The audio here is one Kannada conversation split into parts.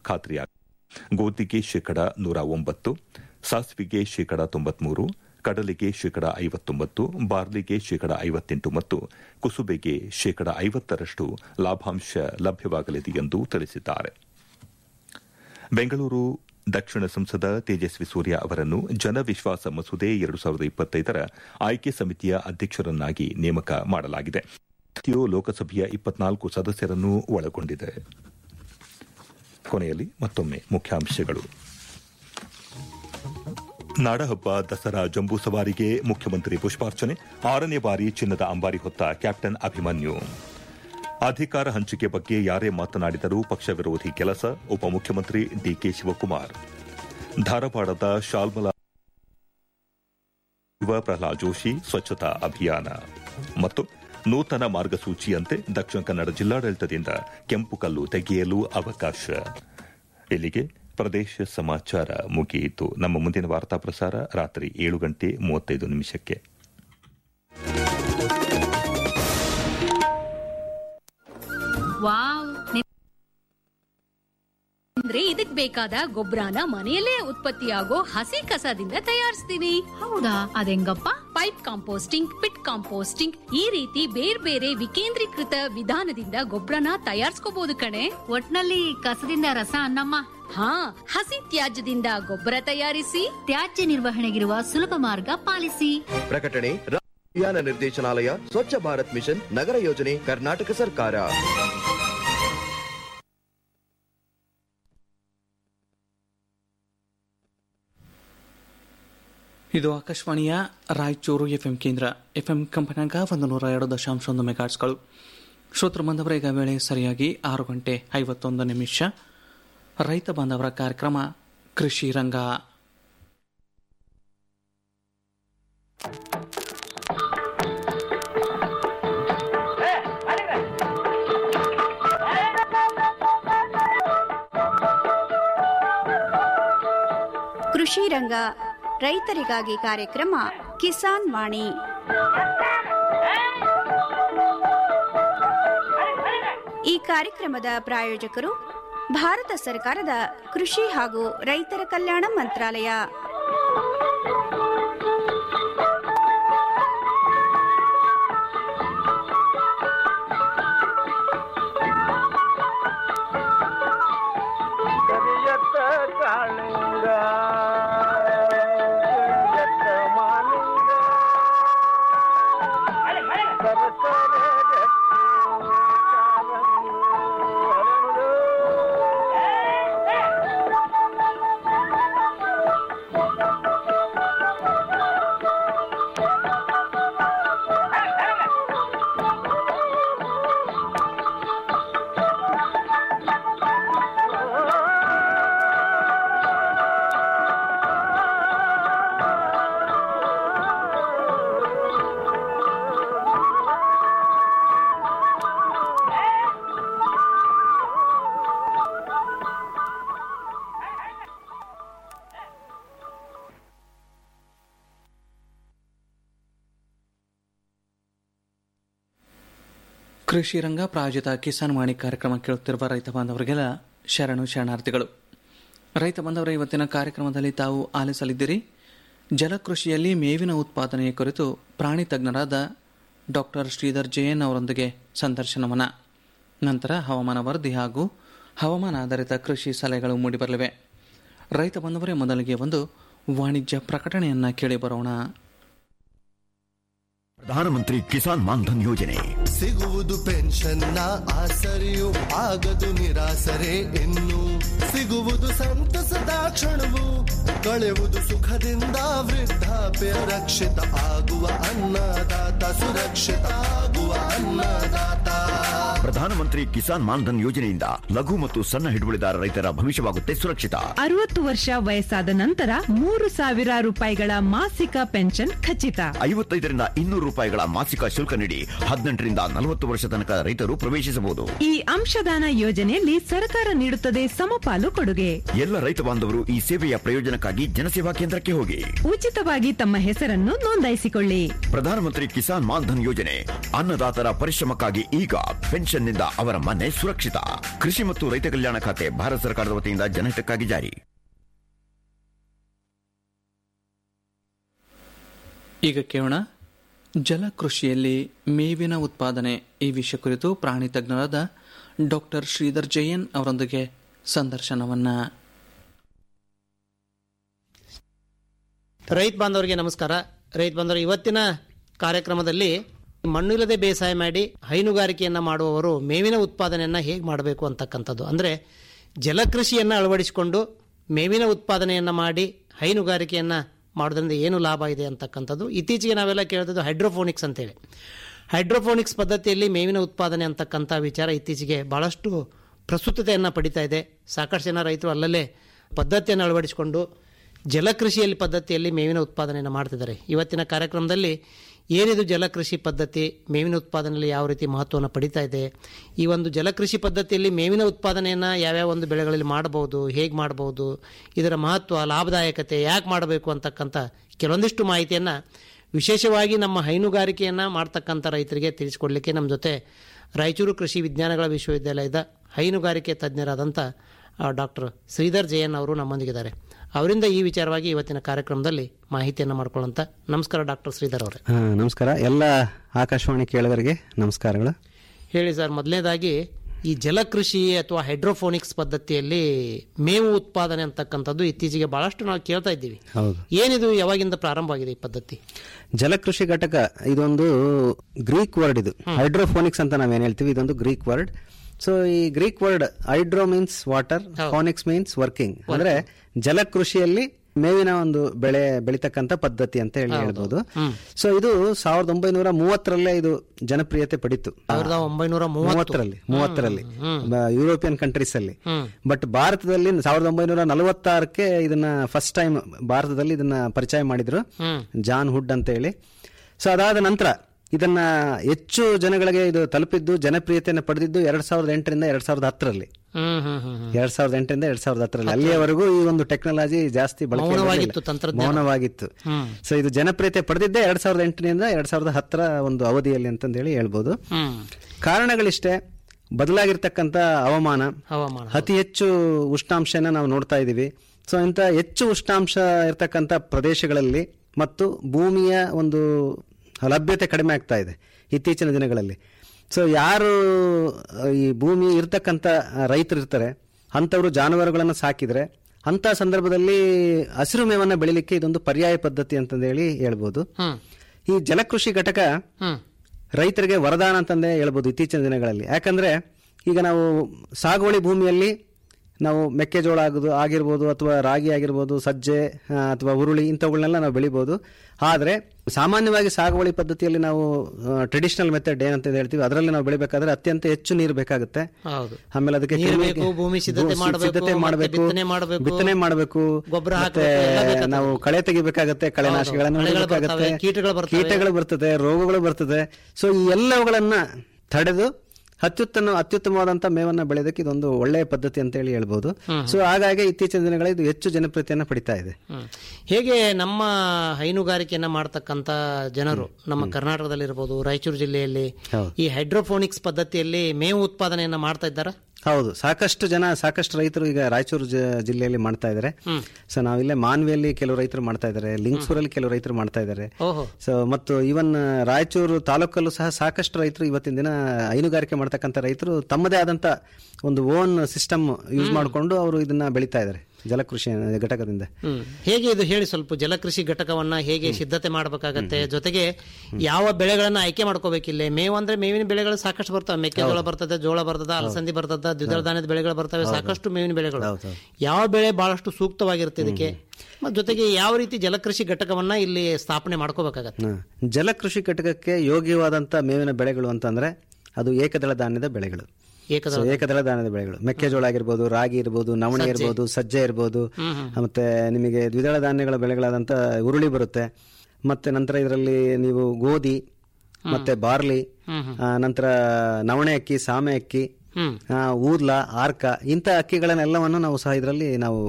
ಖಾತ್ರಿಯಾಗಿದೆ ಗೋಧಿಗೆ ಶೇಕಡ ನೂರ ಒಂಬತ್ತು ಸಾಸಿವೆಗೆ ಶೇಕಡ ತೊಂಬತ್ಮೂರು ಕಡಲೆಗೆ ಶೇಕಡ ಐವತ್ತೊಂಬತ್ತು ಬಾರ್ಲಿಗೆ ಶೇಕಡ ಐವತ್ತೆಂಟು ಮತ್ತು ಕುಸುಬೆಗೆ ಶೇಕಡ ಐವತ್ತರಷ್ಟು ಲಾಭಾಂಶ ಲಭ್ಯವಾಗಲಿದೆ ಎಂದು ತಿಳಿಸಿದ್ದಾರೆ ಬೆಂಗಳೂರು ದಕ್ಷಿಣ ಸಂಸದ ತೇಜಸ್ವಿ ಸೂರ್ಯ ಅವರನ್ನು ಜನವಿಶ್ವಾಸ ಮಸೂದೆ ಎರಡು ಸಾವಿರದ ಇಪ್ಪತ್ತೈದರ ಆಯ್ಕೆ ಸಮಿತಿಯ ಅಧ್ಯಕ್ಷರನ್ನಾಗಿ ನೇಮಕ ಮಾಡಲಾಗಿದೆ ಸಮಿತಿಯು ಲೋಕಸಭೆಯ ಇಪ್ಪತ್ನಾಲ್ಕು ಸದಸ್ಯರನ್ನು ಒಳಗೊಂಡಿದೆ ಕೊನೆಯಲ್ಲಿ ಮತ್ತೊಮ್ಮೆ ಮುಖ್ಯಾಂಶಗಳು ನಾಡಹಬ್ಬ ದಸರಾ ಜಂಬೂ ಸವಾರಿಗೆ ಮುಖ್ಯಮಂತ್ರಿ ಪುಷ್ಪಾರ್ಚನೆ ಆರನೇ ಬಾರಿ ಚಿನ್ನದ ಅಂಬಾರಿ ಹೊತ್ತ ಕ್ಯಾಪ್ಟನ್ ಅಭಿಮನ್ಯು ಅಧಿಕಾರ ಹಂಚಿಕೆ ಬಗ್ಗೆ ಯಾರೇ ಮಾತನಾಡಿದರೂ ಪಕ್ಷ ವಿರೋಧಿ ಕೆಲಸ ಉಪಮುಖ್ಯಮಂತ್ರಿ ಡಿಕೆ ಶಿವಕುಮಾರ್ ಧಾರವಾಡದ ಶಾಲ್ಮಲಾ ಯುವ ಪ್ರಹ್ಲಾದ್ ಜೋಶಿ ಸ್ವಚ್ಛತಾ ಅಭಿಯಾನ ಮತ್ತು ನೂತನ ಮಾರ್ಗಸೂಚಿಯಂತೆ ದಕ್ಷಿಣ ಕನ್ನಡ ಜಿಲ್ಲಾಡಳಿತದಿಂದ ಕೆಂಪು ಕಲ್ಲು ತೆಗೆಯಲು ಅವಕಾಶ ಇಲ್ಲಿಗೆ ಪ್ರದೇಶ ಸಮಾಚಾರ ಮುಗಿಯಿತು ನಮ್ಮ ಮುಂದಿನ ವಾರ್ತಾ ಪ್ರಸಾರ ರಾತ್ರಿ ಏಳು ಗಂಟೆ ಮೂವತ್ತೈದು ನಿಮಿಷಕ್ಕೆ ವಾವ್ ಅಂದ್ರೆ ಇದಕ್ ಬೇಕಾದ ಗೊಬ್ಬರನ ಮನೆಯಲ್ಲೇ ಉತ್ಪತ್ತಿಯಾಗೋ ಹಸಿ ಕಸದಿಂದ ತಯಾರಿಸ್ತೀನಿ ಹೌದಾ ಅದೆಂಗಪ್ಪ ಪೈಪ್ ಕಾಂಪೋಸ್ಟಿಂಗ್ ಪಿಟ್ ಕಾಂಪೋಸ್ಟಿಂಗ್ ಈ ರೀತಿ ಬೇರೆ ಬೇರೆ ವಿಕೇಂದ್ರೀಕೃತ ವಿಧಾನದಿಂದ ಗೊಬ್ಬರನ ತಯಾರಿಸ್ಕೋಬಹುದು ಕಣೆ ಒಟ್ನಲ್ಲಿ ಕಸದಿಂದ ರಸ ಅನ್ನಮ್ಮ ಹಾ ಹಸಿ ತ್ಯಾಜ್ಯದಿಂದ ಗೊಬ್ಬರ ತಯಾರಿಸಿ ತ್ಯಾಜ್ಯ ನಿರ್ವಹಣೆಗಿರುವ ಸುಲಭ ಮಾರ್ಗ ಪಾಲಿಸಿ ಪ್ರಕಟಣೆ ರಾ- ಅಭಿಯಾನ ನಿರ್ದೇಶನಾಲಯ ಸ್ವಚ್ಛ ಭಾರತ್ ಮಿಷನ್ ನಗರ ಯೋಜನೆ ಕರ್ನಾಟಕ ಸರ್ಕಾರ ಇದು ಆಕಾಶವಾಣಿಯ ರಾಯಚೂರು ಎಫ್ಎಂ ಕೇಂದ್ರ ಎಫ್ಎಂ ಕಂಪನ್ಯಾಗ ಒಂದು ನೂರ ಎರಡು ದಶಾಂಶ ಒಂದು ಮೆಗಾಟ್ಸ್ಗಳು ಶ್ರೋತೃ ಬಾಂಧವರ ಈಗ ವೇಳೆ ಸರಿಯಾಗಿ ಆರು ಗಂಟೆ ಐವತ್ತೊಂದು ನಿಮಿಷ ರೈತ ಬಾಂಧವರ ಕಾರ್ಯಕ್ರಮ ಕೃಷಿ ರಂಗ ಕೃಷಿ ರಂಗ ರೈತರಿಗಾಗಿ ಕಾರ್ಯಕ್ರಮ ಕಿಸಾನ್ ವಾಣಿ ಈ ಕಾರ್ಯಕ್ರಮದ ಪ್ರಾಯೋಜಕರು ಭಾರತ ಸರ್ಕಾರದ ಕೃಷಿ ಹಾಗೂ ರೈತರ ಕಲ್ಯಾಣ ಮಂತ್ರಾಲಯ ಕರಿಯತ್ತ ಕಾಳಿಂಗ ಕರಿಯತ್ತ ಮಾಲಿಂಗ ಸರಸರ ಗಟ್ಟಿ ಕಾಲಂದು ಹರಳು. ಕೃಷಿ ರಂಗ ಪ್ರಾಯೋಜಿತ ಕಿಸಾನ್ ವಾಣಿ ಕಾರ್ಯಕ್ರಮ ಕೇಳುತ್ತಿರುವ ರೈತ ಬಾಂಧವರಿಗೆಲ್ಲ ಶರಣು ಶರಣಾರ್ಥಿಗಳು ರೈತ ಬಾಂಧವರ ಇವತ್ತಿನ ಕಾರ್ಯಕ್ರಮದಲ್ಲಿ ತಾವು ಆಲಿಸಲಿದ್ದೀರಿ ಜಲಕೃಷಿಯಲ್ಲಿ ಮೇವಿನ ಉತ್ಪಾದನೆಯ ಕುರಿತು ಪ್ರಾಣಿ ತಜ್ಞರಾದ ಡಾಕ್ಟರ್ ಶ್ರೀಧರ್ ಜಯನ್ ಅವರೊಂದಿಗೆ ಸಂದರ್ಶನವನ್ನ ನಂತರ ಹವಾಮಾನ ವರದಿ ಹಾಗೂ ಹವಾಮಾನ ಆಧಾರಿತ ಕೃಷಿ ಸಲಹೆಗಳು ಮೂಡಿಬರಲಿವೆ ರೈತ ಬಾಂಧವರೇ ಮೊದಲಿಗೆ ಒಂದು ವಾಣಿಜ್ಯ ಪ್ರಕಟಣೆಯನ್ನ ಕೇಳಿ ಬರೋಣ ಪ್ರಧಾನಮಂತ್ರಿ ಕಿಸಾನ್ ಮಾನ್ಧನ್ ಯೋಜನೆ ಸಿಗುವುದು ಪೆನ್ಷನ್ನ ಆಸರೆಯು ಆಗದು ನಿರಾಸರೆ ಇನ್ನು ಸಿಗುವುದು ಸಂತಸದ ಕ್ಷಣವು ಕಳೆಯುವುದು ಸುಖದಿಂದ ವೃದ್ಧಾಪ್ಯ ರಕ್ಷಿತ ಆಗುವ ಅನ್ನದಾತ ಸುರಕ್ಷಿತ ಆಗುವ ಅನ್ನದಾತ ಪ್ರಧಾನಮಂತ್ರಿ ಕಿಸಾನ್ ಮಾನ್ಧನ್ ಯೋಜನೆಯಿಂದ ಲಘು ಮತ್ತು ಸಣ್ಣ ಹಿಡುವಳಿದಾರ ರೈತರ ಭವಿಷ್ಯವಾಗುತ್ತೆ ಸುರಕ್ಷಿತ ಅರವತ್ತು ವರ್ಷ ವಯಸ್ಸಾದ ನಂತರ ಮೂರು ಸಾವಿರ ರೂಪಾಯಿಗಳ ಮಾಸಿಕ ಪೆನ್ಷನ್ ಖಚಿತ ಐವತ್ತೈದರಿಂದ ಇನ್ನೂರು ರೂಪಾಯಿಗಳ ಮಾಸಿಕ ಶುಲ್ಕ ನೀಡಿ ಹದಿನೆಂಟರಿಂದ ನಲವತ್ತು ವರ್ಷ ತನಕ ರೈತರು ಪ್ರವೇಶಿಸಬಹುದು ಈ ಅಂಶದಾನ ಯೋಜನೆಯಲ್ಲಿ ಸರ್ಕಾರ ನೀಡುತ್ತದೆ ಸಮಪಾಲು ಕೊಡುಗೆ ಎಲ್ಲ ರೈತ ಬಾಂಧವರು ಈ ಸೇವೆಯ ಪ್ರಯೋಜನಕ್ಕಾಗಿ ನೋಂದಣಿಗಾಗಿ ಜನಸೇವಾ ಕೇಂದ್ರಕ್ಕೆ ಹೋಗಿ ಉಚಿತವಾಗಿ ತಮ್ಮ ಹೆಸರನ್ನು ನೋಂದಾಯಿಸಿಕೊಳ್ಳಿ ಪ್ರಧಾನಮಂತ್ರಿ ಕಿಸಾನ್ ಮಾನ್ಧನ್ ಯೋಜನೆ ಅನ್ನದಾತರ ಪರಿಶ್ರಮಕ್ಕಾಗಿ ಈಗ ಪೆನ್ಷನ್ನಿಂದ ಅವರ ಮನೆ ಸುರಕ್ಷಿತ ಕೃಷಿ ಮತ್ತು ರೈತ ಕಲ್ಯಾಣ ಖಾತೆ ಭಾರತ ಸರ್ಕಾರದ ವತಿಯಿಂದ ಜನಹಿತಕ್ಕಾಗಿ ಜಾರಿ ಈಗ ಕೇಳೋಣ ಜಲಕೃಷಿಯಲ್ಲಿ ಮೇವಿನ ಉತ್ಪಾದನೆ ಈ ವಿಷಯ ಕುರಿತು ಪ್ರಾಣಿ ತಜ್ಞರಾದ ಡಾಕ್ಟರ್ ಶ್ರೀಧರ್ ಜಯನ್ ಅವರೊಂದಿಗೆ ಸಂದರ್ಶನವನ್ನ ರೈತ ಬಾಂಧವರಿಗೆ ನಮಸ್ಕಾರ ರೈತ ಬಾಂಧವರು ಇವತ್ತಿನ ಕಾರ್ಯಕ್ರಮದಲ್ಲಿ ಮಣ್ಣಿಲ್ಲದೆ ಬೇಸಾಯ ಮಾಡಿ ಹೈನುಗಾರಿಕೆಯನ್ನು ಮಾಡುವವರು ಮೇವಿನ ಉತ್ಪಾದನೆಯನ್ನು ಹೇಗೆ ಮಾಡಬೇಕು ಅಂತಕ್ಕಂಥದ್ದು ಅಂದರೆ ಜಲಕೃಷಿಯನ್ನು ಅಳವಡಿಸಿಕೊಂಡು ಮೇವಿನ ಉತ್ಪಾದನೆಯನ್ನು ಮಾಡಿ ಹೈನುಗಾರಿಕೆಯನ್ನು ಮಾಡೋದ್ರಿಂದ ಏನು ಲಾಭ ಇದೆ ಅಂತಕ್ಕಂಥದ್ದು ಇತ್ತೀಚೆಗೆ ನಾವೆಲ್ಲ ಕೇಳ್ತಿದ್ದು ಹೈಡ್ರೋಫೋನಿಕ್ಸ್ ಅಂತೇಳಿ ಹೈಡ್ರೋಫೋನಿಕ್ಸ್ ಪದ್ಧತಿಯಲ್ಲಿ ಮೇವಿನ ಉತ್ಪಾದನೆ ಅಂತಕ್ಕಂಥ ವಿಚಾರ ಇತ್ತೀಚೆಗೆ ಭಾಳಷ್ಟು ಪ್ರಸ್ತುತತೆಯನ್ನು ಪಡಿತಾ ಇದೆ ಸಾಕಷ್ಟು ಜನ ರೈತರು ಅಲ್ಲಲ್ಲೇ ಪದ್ಧತಿಯನ್ನು ಅಳವಡಿಸಿಕೊಂಡು ಜಲಕೃಷಿಯಲ್ಲಿ ಪದ್ಧತಿಯಲ್ಲಿ ಮೇವಿನ ಉತ್ಪಾದನೆಯನ್ನು ಮಾಡ್ತಿದ್ದಾರೆ ಇವತ್ತಿನ ಕಾರ್ಯಕ್ರಮದಲ್ಲಿ ಏನಿದು ಜಲಕೃಷಿ ಪದ್ಧತಿ ಮೇವಿನ ಉತ್ಪಾದನೆಯಲ್ಲಿ ಯಾವ ರೀತಿ ಮಹತ್ವವನ್ನು ಪಡಿತಾ ಇದೆ ಈ ಒಂದು ಜಲಕೃಷಿ ಪದ್ಧತಿಯಲ್ಲಿ ಮೇವಿನ ಉತ್ಪಾದನೆಯನ್ನು ಯಾವ್ಯಾವ ಒಂದು ಬೆಳೆಗಳಲ್ಲಿ ಮಾಡಬಹುದು ಹೇಗೆ ಮಾಡಬಹುದು ಇದರ ಮಹತ್ವ ಲಾಭದಾಯಕತೆ ಯಾಕೆ ಮಾಡಬೇಕು ಅಂತಕ್ಕಂಥ ಕೆಲವೊಂದಿಷ್ಟು ಮಾಹಿತಿಯನ್ನು ವಿಶೇಷವಾಗಿ ನಮ್ಮ ಹೈನುಗಾರಿಕೆಯನ್ನು ಮಾಡ್ತಕ್ಕಂಥ ರೈತರಿಗೆ ತಿಳಿಸ್ಕೊಡ್ಲಿಕ್ಕೆ ನಮ್ಮ ಜೊತೆ ರಾಯಚೂರು ಕೃಷಿ ವಿಜ್ಞಾನಗಳ ವಿಶ್ವವಿದ್ಯಾಲಯದ ಹೈನುಗಾರಿಕೆ ತಜ್ಞರಾದಂಥ ಡಾಕ್ಟರ್ ಶ್ರೀಧರ್ ಜಯನ್ ಅವರು ನಮ್ಮೊಂದಿಗಿದ್ದಾರೆ ಅವರಿಂದ ಈ ವಿಚಾರವಾಗಿ ಇವತ್ತಿನ ಕಾರ್ಯಕ್ರಮದಲ್ಲಿ ಮಾಹಿತಿಯನ್ನು ಮಾಡ್ಕೊಳ್ಳೋಂಥ ನಮಸ್ಕಾರ ಡಾಕ್ಟರ್ ಶ್ರೀಧರ್ ಅವರೇ ಹಾ, ನಮಸ್ಕಾರ ಎಲ್ಲ ಆಕಾಶವಾಣಿ ಕೇಳುಗರಿಗೆ ನಮಸ್ಕಾರಗಳು ಹೇಳಿ ಸರ್ ಮೊದಲನೇದಾಗಿ ಈ ಜಲಕೃಷಿ ಅಥವಾ ಹೈಡ್ರೋಫೋನಿಕ್ಸ್ ಪದ್ಧತಿಯಲ್ಲಿ ಮೇವು ಉತ್ಪಾದನೆ ಅಂತಕ್ಕಂಥದ್ದು ಇತ್ತೀಚೆಗೆ ಬಹಳಷ್ಟು ನಾವು ಕೇಳ್ತಾ ಇದ್ದೀವಿ ಹೌದು ಏನಿದು ಯಾವಾಗಿಂದ ಪ್ರಾರಂಭವಾಗಿದೆ ಈ ಪದ್ಧತಿ ಜಲಕೃಷಿ ಘಟಕ ಇದೊಂದು ಗ್ರೀಕ್ ವರ್ಡ್ ಇದು ಹೈಡ್ರೋಫೋನಿಕ್ಸ್ ಅಂತ ನಾವೇನ್ ಹೇಳ್ತೀವಿ ಇದೊಂದು ಗ್ರೀಕ್ ವರ್ಡ್ ಸೊ ಈ Greek word hydro means water phonics means working ಅಂದ್ರೆ ಜಲಕೃಷಿಯಲ್ಲಿ ಮೇವಿನ ಒಂದು ಬೆಳೆ ಬೆಳಿತಕ್ಕಂತ ಪದ್ಧತಿ ಅಂತ ಹೇಳಿ ಹೇಳ್ಬೋದು ಸೊ ಇದು ಸಾವಿರದ ಒಂಬೈನೂರ ಮೂವತ್ತರಲ್ಲೇ ಇದು ಜನಪ್ರಿಯತೆ ಪಡಿತು ಸಾವಿರದ ಒಂಬೈನೂರ ಮೂವತ್ತು ಮೂವತ್ತರಲ್ಲಿ ಮೂವತ್ತರಲ್ಲಿ ಯುರೋಪಿಯನ್ ಕಂಟ್ರೀಸ್ ಅಲ್ಲಿ ಬಟ್ ಭಾರತದಲ್ಲಿ ಸಾವಿರದ ಒಂಬೈನೂರ ನಲವತ್ತಾರಕ್ಕೆ ಇದನ್ನ ಫಸ್ಟ್ ಟೈಮ್ ಭಾರತದಲ್ಲಿ ಇದನ್ನ ಪರಿಚಯ ಮಾಡಿದ್ರು ಜಾನ್ ಹುಡ್ ಅಂತ ಹೇಳಿ ಸೊ ಅದಾದ ನಂತರ ಇದನ್ನ ಹೆಚ್ಚು ಜನಗಳಿಗೆ ಇದು ತಲುಪಿದ್ದು ಜನಪ್ರಿಯತೆಯನ್ನು ಪಡೆದಿದ್ದು ಎರಡ್ ಸಾವಿರದ ಎಂಟರಿಂದ ಎರಡ್ ಸಾವಿರದ ಹತ್ತರಲ್ಲಿ ಹ್ಮ್ ಹ್ಮ್ ಹ್ಮ್ ಹ್ಮ್. ಎರಡ್ ಸಾವಿರದ ಎಂಟರಿಂದ ಎರಡ್ ಸಾವಿರದ ಹತ್ತರಲ್ಲಿ ಅಲ್ಲಿಯವರೆಗೂ ಈ ಒಂದು ಟೆಕ್ನಾಲಜಿ ಜಾಸ್ತಿ ಬಳಕೆ ಮೌನವಾಗಿತ್ತು ಇರಲಿಲ್ಲ. ತಂತ್ರಜ್ಞಾನ. ಮೌನವಾಗಿತ್ತು ಹ್ಮ್. ಸೊ ಇದು ಜನಪ್ರಿಯತೆ ಪಡೆದಿದ್ದೇ ಎರಡ್ ಸಾವಿರದ ಎಂಟರಿಂದ ಎರಡ್ ಸಾವಿರದ ಹತ್ತರ ಒಂದು ಅವಧಿಯಲ್ಲಿ ಅಂತಂದೇಳಿ ಹೇಳ್ಬೋದು ಹ್ಮ್ ಕಾರಣಗಳಿಷ್ಟೇ ಬದಲಾಗಿರ್ತಕ್ಕಂಥ ಹವಾಮಾನ ಹವಾಮಾನ ಅತಿ ಹೆಚ್ಚು ಉಷ್ಣಾಂಶನ ನಾವು ನೋಡ್ತಾ ಇದ್ದೀವಿ ಸೊ ಇಂಥ ಹೆಚ್ಚು ಉಷ್ಣಾಂಶ ಇರತಕ್ಕಂಥ ಪ್ರದೇಶಗಳಲ್ಲಿ ಮತ್ತು ಭೂಮಿಯ ಒಂದು ಲಭ್ಯತೆ ಕಡಿಮೆ ಆಗ್ತಾ ಇದೆ ಇತ್ತೀಚಿನ ದಿನಗಳಲ್ಲಿ ಸೊ ಯಾರು ಅಹ್, ಈ ಭೂಮಿ ಇರ್ತಕ್ಕಂಥ ರೈತರು ಇರ್ತಾರೆ ಅಂಥವರು ಜಾನುವಾರುಗಳನ್ನು ಸಾಕಿದ್ರೆ ಅಂಥ ಸಂದರ್ಭದಲ್ಲಿ ಹಸಿರು ಮೇವನ್ನು ಬೆಳಿಲಿಕ್ಕೆ ಇದೊಂದು ಪರ್ಯಾಯ ಪದ್ಧತಿ ಅಂತಂದೇಳಿ ಹೇಳ್ಬೋದು ಹ್ಮ್ ಈ ಜಲಕೃಷಿ ಘಟಕ ಹ್ಮ್ ರೈತರಿಗೆ ವರದಾನ ಅಂತಂದೇ ಹೇಳ್ಬೋದು ಇತ್ತೀಚಿನ ದಿನಗಳಲ್ಲಿ ಯಾಕಂದ್ರೆ ಈಗ ನಾವು ಸಾಗುವಳಿ ಭೂಮಿಯಲ್ಲಿ ನಾವು ಮೆಕ್ಕೆಜೋಳ ಆಗೋದು ಆಗಿರ್ಬೋದು ಅಥವಾ ರಾಗಿ ಆಗಿರ್ಬೋದು ಸಜ್ಜೆ ಆ, ಅಥವಾ ಉರುಳಿ ಇಂಥವುಗಳನ್ನೆಲ್ಲ ನಾವು ಬೆಳಿಬೋದು ಆದರೆ ಸಾಮಾನ್ಯವಾಗಿ ಸಾಗುವಳಿ ಪದ್ಧತಿಯಲ್ಲಿ ನಾವು ಟ್ರೆಡಿಷನಲ್ ಮೆಥಡ್ ಏನಂತ ಹೇಳ್ತೀವಿ ಅದರಲ್ಲಿ ನಾವು ಬೆಳಿಬೇಕಾದ್ರೆ ಅತ್ಯಂತ ಹೆಚ್ಚು ನೀರು ಬೇಕಾಗುತ್ತೆ ಹೌದು ಆಮೇಲೆ ಅದಕ್ಕೆ ನೀರು ಕ್ರಿಮಿ- ಬೇಕು, ಭೂಮಿ ಸಿದ್ಧತೆ ಭೂ- ಮಾಡ್ಬೇಕು, ಸಿದ್ಧತೆ ಮತ್ತೆ ಮಾಡಬೇಕು ಬಿತ್ತನೆ ಮಾಡ್ಬೇಕು, ಬಿತ್ತನೆ ಮಾಡಬೇಕು ಗೊಬ್ಬರ ಮತ್ತೆ ಹಾಕ್ಬೇಕು, ಎಲ್ಲ ಬೇಕಾಗ್ತದೆ. ನಾವು ಕಳೆ ತೆಗಿಬೇಕಾಗತ್ತೆ ಕಳೆನಾಶಕಗಳನ್ನು ಕಳೆಗಳು ಹೊಡಿಬೇಕಾಗತ್ತೆ ಬರ್ತವೆ, ಕೀಟಗಳು ಬರ್ತವೆ. ಕೀಟಗಳು ಬರ್ತದೆ ರೋಗಗಳು ಬರ್ತದೆ ಸೊ ಈ ಎಲ್ಲವುಗಳನ್ನ ತಡೆದು ಅತ್ಯುತ್ತಮ ಅತ್ಯುತ್ತಮವಾದಂತ ಮೇವನ್ನ ಬೆಳೆಯೋದಕ್ಕೆ ಇದೊಂದು ಒಳ್ಳೆಯ ಪದ್ಧತಿ ಅಂತ ಹೇಳಿ ಹೇಳ್ಬೋದು ಸೊ ಹಾಗಾಗಿ ಇತ್ತೀಚಿನ ದಿನಗಳಲ್ಲಿ ಇದು ಹೆಚ್ಚು ಜನಪ್ರಿಯತೆಯನ್ನ ಪಡಿತಾ ಇದೆ ಹ್ಮ್. ಹೇಗೆ ನಮ್ಮ ಹೈನುಗಾರಿಕೆಯನ್ನ ಮಾಡ್ತಕ್ಕಂತ ಜನರು ನಮ್ಮ ಕರ್ನಾಟಕದಲ್ಲಿರ್ಬೋದು ರಾಯಚೂರು ಜಿಲ್ಲೆಯಲ್ಲಿ ಹೌದು. ಈ ಹೈಡ್ರೋಫೋನಿಕ್ಸ್ ಪದ್ಧತಿಯಲ್ಲಿ ಮೇವು ಉತ್ಪಾದನೆಯನ್ನ ಮಾಡ್ತಾ ಇದ್ದಾರಾ ಹೌದು ಸಾಕಷ್ಟು ಜನ ಸಾಕಷ್ಟು ರೈತರು ಈಗ ರಾಯಚೂರು ಜ- ಜಿಲ್ಲೆಯಲ್ಲಿ ಮಾಡ್ತಾ ಇದ್ದಾರೆ ಸೊ ನಾವಿಲ್ಲೇ ಮಾನ್ವಿಯಲ್ಲಿ ಕೆಲವು ರೈತರು ಮಾಡ್ತಾ ಇದ್ದಾರೆ ಲಿಂಗ್ಸೂರಲ್ಲಿ ಕೆಲವು ರೈತರು ಮಾಡ್ತಾ ಇದ್ದಾರೆ ಓಹೋ ಸೊ ಮತ್ತು ಇವನ್ ರಾಯಚೂರು ತಾಲೂಕಲ್ಲೂ ಸಹ ಸಾಕಷ್ಟು ರೈತರು ಇವತ್ತಿನ ದಿನ ಹೈನುಗಾರಿಕೆ ಮಾಡ್ತಕ್ಕಂಥ ರೈತರು ತಮ್ಮದೇ ಆದಂತ ಒಂದು ಓನ್ ಸಿಸ್ಟಮ್ ಯೂಸ್ ಮಾಡಿಕೊಂಡು ಅವರು ಇದನ್ನ ಬೆಳೀತಾ ಇದ್ದಾರೆ ಜಲಕೃಷಿ ಘಟಕದಿಂದ ಹ್ಮ್. ಹೇಗೆ ಇದು ಹೇಳಿ ಸ್ವಲ್ಪ ಜಲಕೃಷಿ ಘಟಕವನ್ನ ಹೇಗೆ ಸಿದ್ಧತೆ ಮಾಡಬೇಕಾಗತ್ತೆ ಜೊತೆಗೆ ಯಾವ ಬೆಳೆಗಳನ್ನ ಆಯ್ಕೆ ಮಾಡ್ಕೋಬೇಕಿಲ್ಲ ಮೇವು ಅಂದ್ರೆ ಮೇವಿನ ಬೆಳೆಗಳು ಸಾಕಷ್ಟು ಬರ್ತವೆ ಮೆಕ್ಕೆಜೋಳ ಬರ್ತದೆ ಜೋಳ ಬರ್ತದೆ ಅಲಸಂದಿ ಬರ್ತದೆ ದ್ವಿದಳ ಧಾನ್ಯದ ಬೆಳೆಗಳು ಬರ್ತವೆ ಸಾಕಷ್ಟು ಮೇವಿನ ಬೆಳೆಗಳು ಯಾವ ಬೆಳೆ ಬಹಳಷ್ಟು ಸೂಕ್ತವಾಗಿರುತ್ತೆ ಇದಕ್ಕೆ ಮತ್ತು ಜೊತೆಗೆ ಯಾವ ರೀತಿ ಜಲಕೃಷಿ ಘಟಕವನ್ನ ಇಲ್ಲಿ ಸ್ಥಾಪನೆ ಮಾಡ್ಕೋಬೇಕಾಗತ್ತೆ ಹ. ಜಲಕೃಷಿ ಘಟಕಕ್ಕೆ ಯೋಗ್ಯವಾದಂತ ಮೇವಿನ ಬೆಳೆಗಳು ಅಂತಂದ್ರೆ ಅದು ಏಕದಳ ಧಾನ್ಯದ ಬೆಳೆಗಳು ಏಕದಳ So, ಏಕದಳ ಧಾನ್ಯದ ಬೆಳೆಗಳು ಮೆಕ್ಕೆಜೋಳ ಆಗಿರ್ಬೋದು ರಾಗಿ ಇರ್ಬೋದು ನವಣೆ ಇರ್ಬೋದು ಸಜ್ಜೆ ಇರ್ಬೋದು ಮತ್ತೆ ನಿಮಗೆ ದ್ವಿದಳ ಧಾನ್ಯಗಳ ಬೆಳೆಗಳಾದಂತ ಉರುಳಿ ಬರುತ್ತೆ ಮತ್ತೆ ನಂತರ ಇದರಲ್ಲಿ ನೀವು ಗೋಧಿ ಮತ್ತೆ ಬಾರ್ಲಿ ಆ, ನಂತರ ನವಣೆ ಅಕ್ಕಿ ಸಾಮೆ ಅಕ್ಕಿ ಹ್ಮ್ ಆ, ಊರ್ಲ ಆರ್ಕ ಇಂಥ ಅಕ್ಕಿಗಳನ್ನೆಲ್ಲವನ್ನು ನಾವು ಸಹ ಇದರಲ್ಲಿ ನಾವು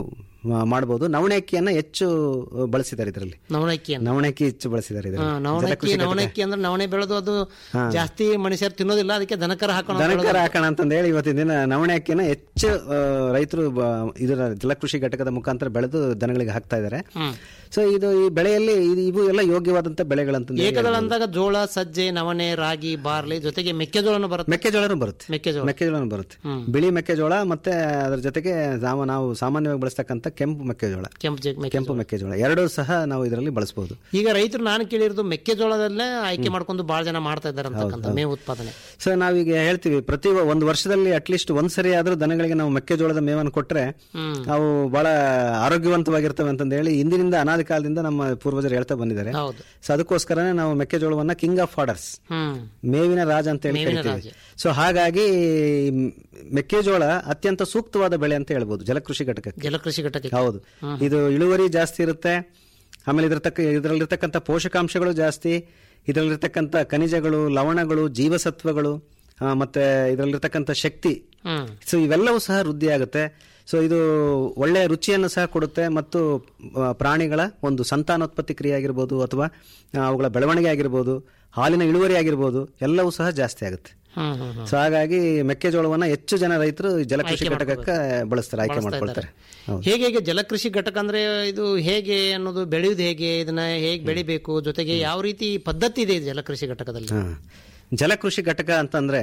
ಮಾ- ಮಾಡ್ಬೋದು ನವಣೆ ಅಕ್ಕಿಯನ್ನ ಹೆಚ್ಚು ಬಳಸಿದ್ದಾರೆ ಇದರಲ್ಲಿ ನವಣೆ ಅಕ್ಕಿಯನ್ನು ನವಣೆ ಅಕ್ಕಿ ಹೆಚ್ಚು ಬಳಸಿದ್ದಾರೆ ಹಾ, ಇದರಲ್ಲಿ ನವಣೆ ಅಕ್ಕಿ ಜಲಕೃಷಿ ನವಣೆ ಘಟಕ. ಅಕ್ಕಿ ಅಂದ್ರೆ ನವಣೆ ಬೆಳೆದು ಅದು ಹಾ. ಜಾಸ್ತಿ ಮನುಷ್ಯರು ತಿನ್ನೋದಿಲ್ಲ ಅದಕ್ಕೆ ದನಕರ ಹಾಕೋಣ ದನಕರ ಹಾಕೋಣ ಅಂತಂದು ಹೇಳಿ ಇವತ್ತಿನ ದಿನ ನವಣೆ ಅಕ್ಕಿನ ಹೆಚ್ಚು ಆ, ರೈತರು ಬ- ಇದರ ಜಲಕೃಷಿ ಘಟಕದ ಮುಖಾಂತರ ಬೆಳೆದು ದನಗಳಿಗೆ ಹಾಕ್ತಾ ಇದ್ದಾರೆ ಸೊ ಇದು ಈ ಬೆಳೆಯಲ್ಲಿ ಇದು- ಇವು ಎಲ್ಲ ಯೋಗ್ಯವಾದಂತ ಬೆಳೆಗಳಂತ ಏಕದಳ ಅಂದಾಗ ಜೋಳ ಸಜ್ಜೆ ನವಣೆ ರಾಗಿ ಬಾರ್ಲಿ ಜೊತೆಗೆ ಮೆಕ್ಕೆಜೋಳನು ಬರುತ್ತೆ ಮೆಕ್ಕೆಜೋಳನೂ ಬರುತ್ತೆ ಮೆಕ್ಕೆಜೋಳ ಮೆಕ್ಕೆಜೋಳನೂ ಬರುತ್ತೆ ಬಿಳಿ ಮೆಕ್ಕೆಜೋಳ ಮತ್ತೆ ಅದರ ಜೊತೆಗೆ ನಾವು ನಾವು ಸಾಮಾನ್ಯವಾಗಿ ಬಳಸ್ತಕ್ಕಂಥ ಕೆಂಪು ಮೆಕ್ಕೆಜೋಳ ಕೆಂಪು ಜೆ- ಮೆಕ್ಕೆಜೋಳ. ಕೆಂಪು ಮೆಕ್ಕೆಜೋಳ ಎರಡೂ ಸಹ ನಾವು ಇದರಲ್ಲಿ ಬಳಸಬಹುದು ಈಗ ರೈತರು ನಾನು ಕೇಳಿರೋದು ಮೆಕ್ಕೆಜೋಳದಲ್ಲೇ ಆಯ್ಕೆ ಮಾಡ್ಕೊಂಡು ಬಹಳ ಜನ ಮಾಡ್ತಾ ಇದ್ದಾರೆ ಅಂತಕ್ಕಂಥ ಮೇವು ಉತ್ಪಾದನೆ ಸೊ ನಾವೀಗ ಹೇಳ್ತೀವಿ ಪ್ರತಿ ಒ- ಒಂದು ವರ್ಷದಲ್ಲಿ ಅಟ್ಲೀಸ್ಟ್ ಒಂದ್ ಸರಿ ಆದ್ರೂ ದನಗಳಿಗೆ ನಾವು ಮೆಕ್ಕೆಜೋಳದ ಮೇವನ್ನು ಕೊಟ್ರೆ ಹ್ಮ್. ಅವು ಬಹಳ ಆರೋಗ್ಯವಂತವಾಗಿರ್ತವೆ ಅಂತಂದು ಹೇಳಿ ಇಂದಿನಿಂದ ಅನಾದಿ ಕಾಲದಿಂದ ನಮ್ಮ ಪೂರ್ವಜರು ಹೇಳ್ತಾ ಬಂದಿದ್ದಾರೆ ಹೌದು ಸೊ ಅದಕ್ಕೋಸ್ಕರನೇ ನಾವು ಮೆಕ್ಕೆಜೋಳವನ್ನ ಕಿಂಗ್ ಆಫ್ ಆರ್ಡರ್ಸ್ ಹ್ಮ್ ಮೇವಿನ ರಾಜ ಅಂತ ಹೇಳಿ ಮೇವಿನ ಕರಿತೀವಿ ಸೊ ಹಾಗಾಗಿ ಮ್, ಮೆಕ್ಕೆಜೋಳ ಅತ್ಯಂತ ಸೂಕ್ತವಾದ ಬೆಳೆ ಅಂತ ಹೇಳ್ಬೋದು ಜಲಕೃಷಿ ಘಟಕಕ್ಕೆ ಜಲಕೃಷಿ ಘಟಕ ಹೌದು ಇದು ಇಳುವರಿ ಜಾಸ್ತಿ ಇರುತ್ತೆ ಆಮೇಲೆ ಇದ್ರ ತಕ್ಕ ಇದರಲ್ಲಿರ್ತಕ್ಕಂಥ ಪೋಷಕಾಂಶಗಳು ಜಾಸ್ತಿ ಇದರಲ್ಲಿರ್ತಕ್ಕಂಥ ಖನಿಜಗಳು ಲವಣಗಳು ಜೀವಸತ್ವಗಳು ಆ, ಮತ್ತೆ ಇದರಲ್ಲಿರ್ತಕ್ಕಂಥ ಶಕ್ತಿ ಹ್ಮ್ ಸೊ ಇವೆಲ್ಲವೂ ಸಹ ವೃದ್ಧಿ ಆಗುತ್ತೆ ಸೊ ಇದು ಒಳ್ಳೆಯ ರುಚಿಯನ್ನು ಸಹ ಕೊಡುತ್ತೆ ಮತ್ತು ಆ, ಪ್ರಾಣಿಗಳ ಒಂದು ಸಂತಾನೋತ್ಪತ್ತಿ ಕ್ರಿಯೆ ಆಗಿರ್ಬೋದು ಅಥವಾ ಆ, ಅವುಗಳ ಬೆಳವಣಿಗೆ ಆಗಿರ್ಬೋದು ಹಾಲಿನ ಇಳುವರಿ ಆಗಿರ್ಬೋದು ಎಲ್ಲವೂ ಸಹ ಜಾಸ್ತಿ ಆಗುತ್ತೆ ಹ್ಮ್ ಹ್ಮ್ ಹ್ಮ್ ಸೊ ಹಾಗಾಗಿ ಮೆಕ್ಕೆಜೋಳವನ್ನ ಹೆಚ್ಚು ಜನ ರೈತರು ಈ ಜಲಕೃಷಿ ಆಯ್ಕೆ ಘಟಕಕ್ಕೆ ಬಳಸ್ತಾರೆ ಆಯ್ಕೆ ಬಳಸ್ತಾ ಮಾಡ್ಕೊಳ್ತಾರೆ ಹೌದು. ಹೇಗೆ ಹೇಗೆ ಜಲಕೃಷಿ ಘಟಕ ಅಂದ್ರೆ ಇದು ಹೇಗೆ ಅನ್ನೋದು ಬೆಳೆಯುವುದು ಹೇಗೆ ಇದನ್ನ ಹೇಗೆ ಬೆಳಿಬೇಕು ಜೊತೆಗೆ ಯಾವ ರೀತಿ ಪದ್ಧತಿ ಇದೆ ಈ ಜಲಕೃಷಿ ಘಟಕದಲ್ಲಿ ಹಾ. ಜಲಕೃಷಿ ಘಟಕ ಅಂತಂದ್ರೆ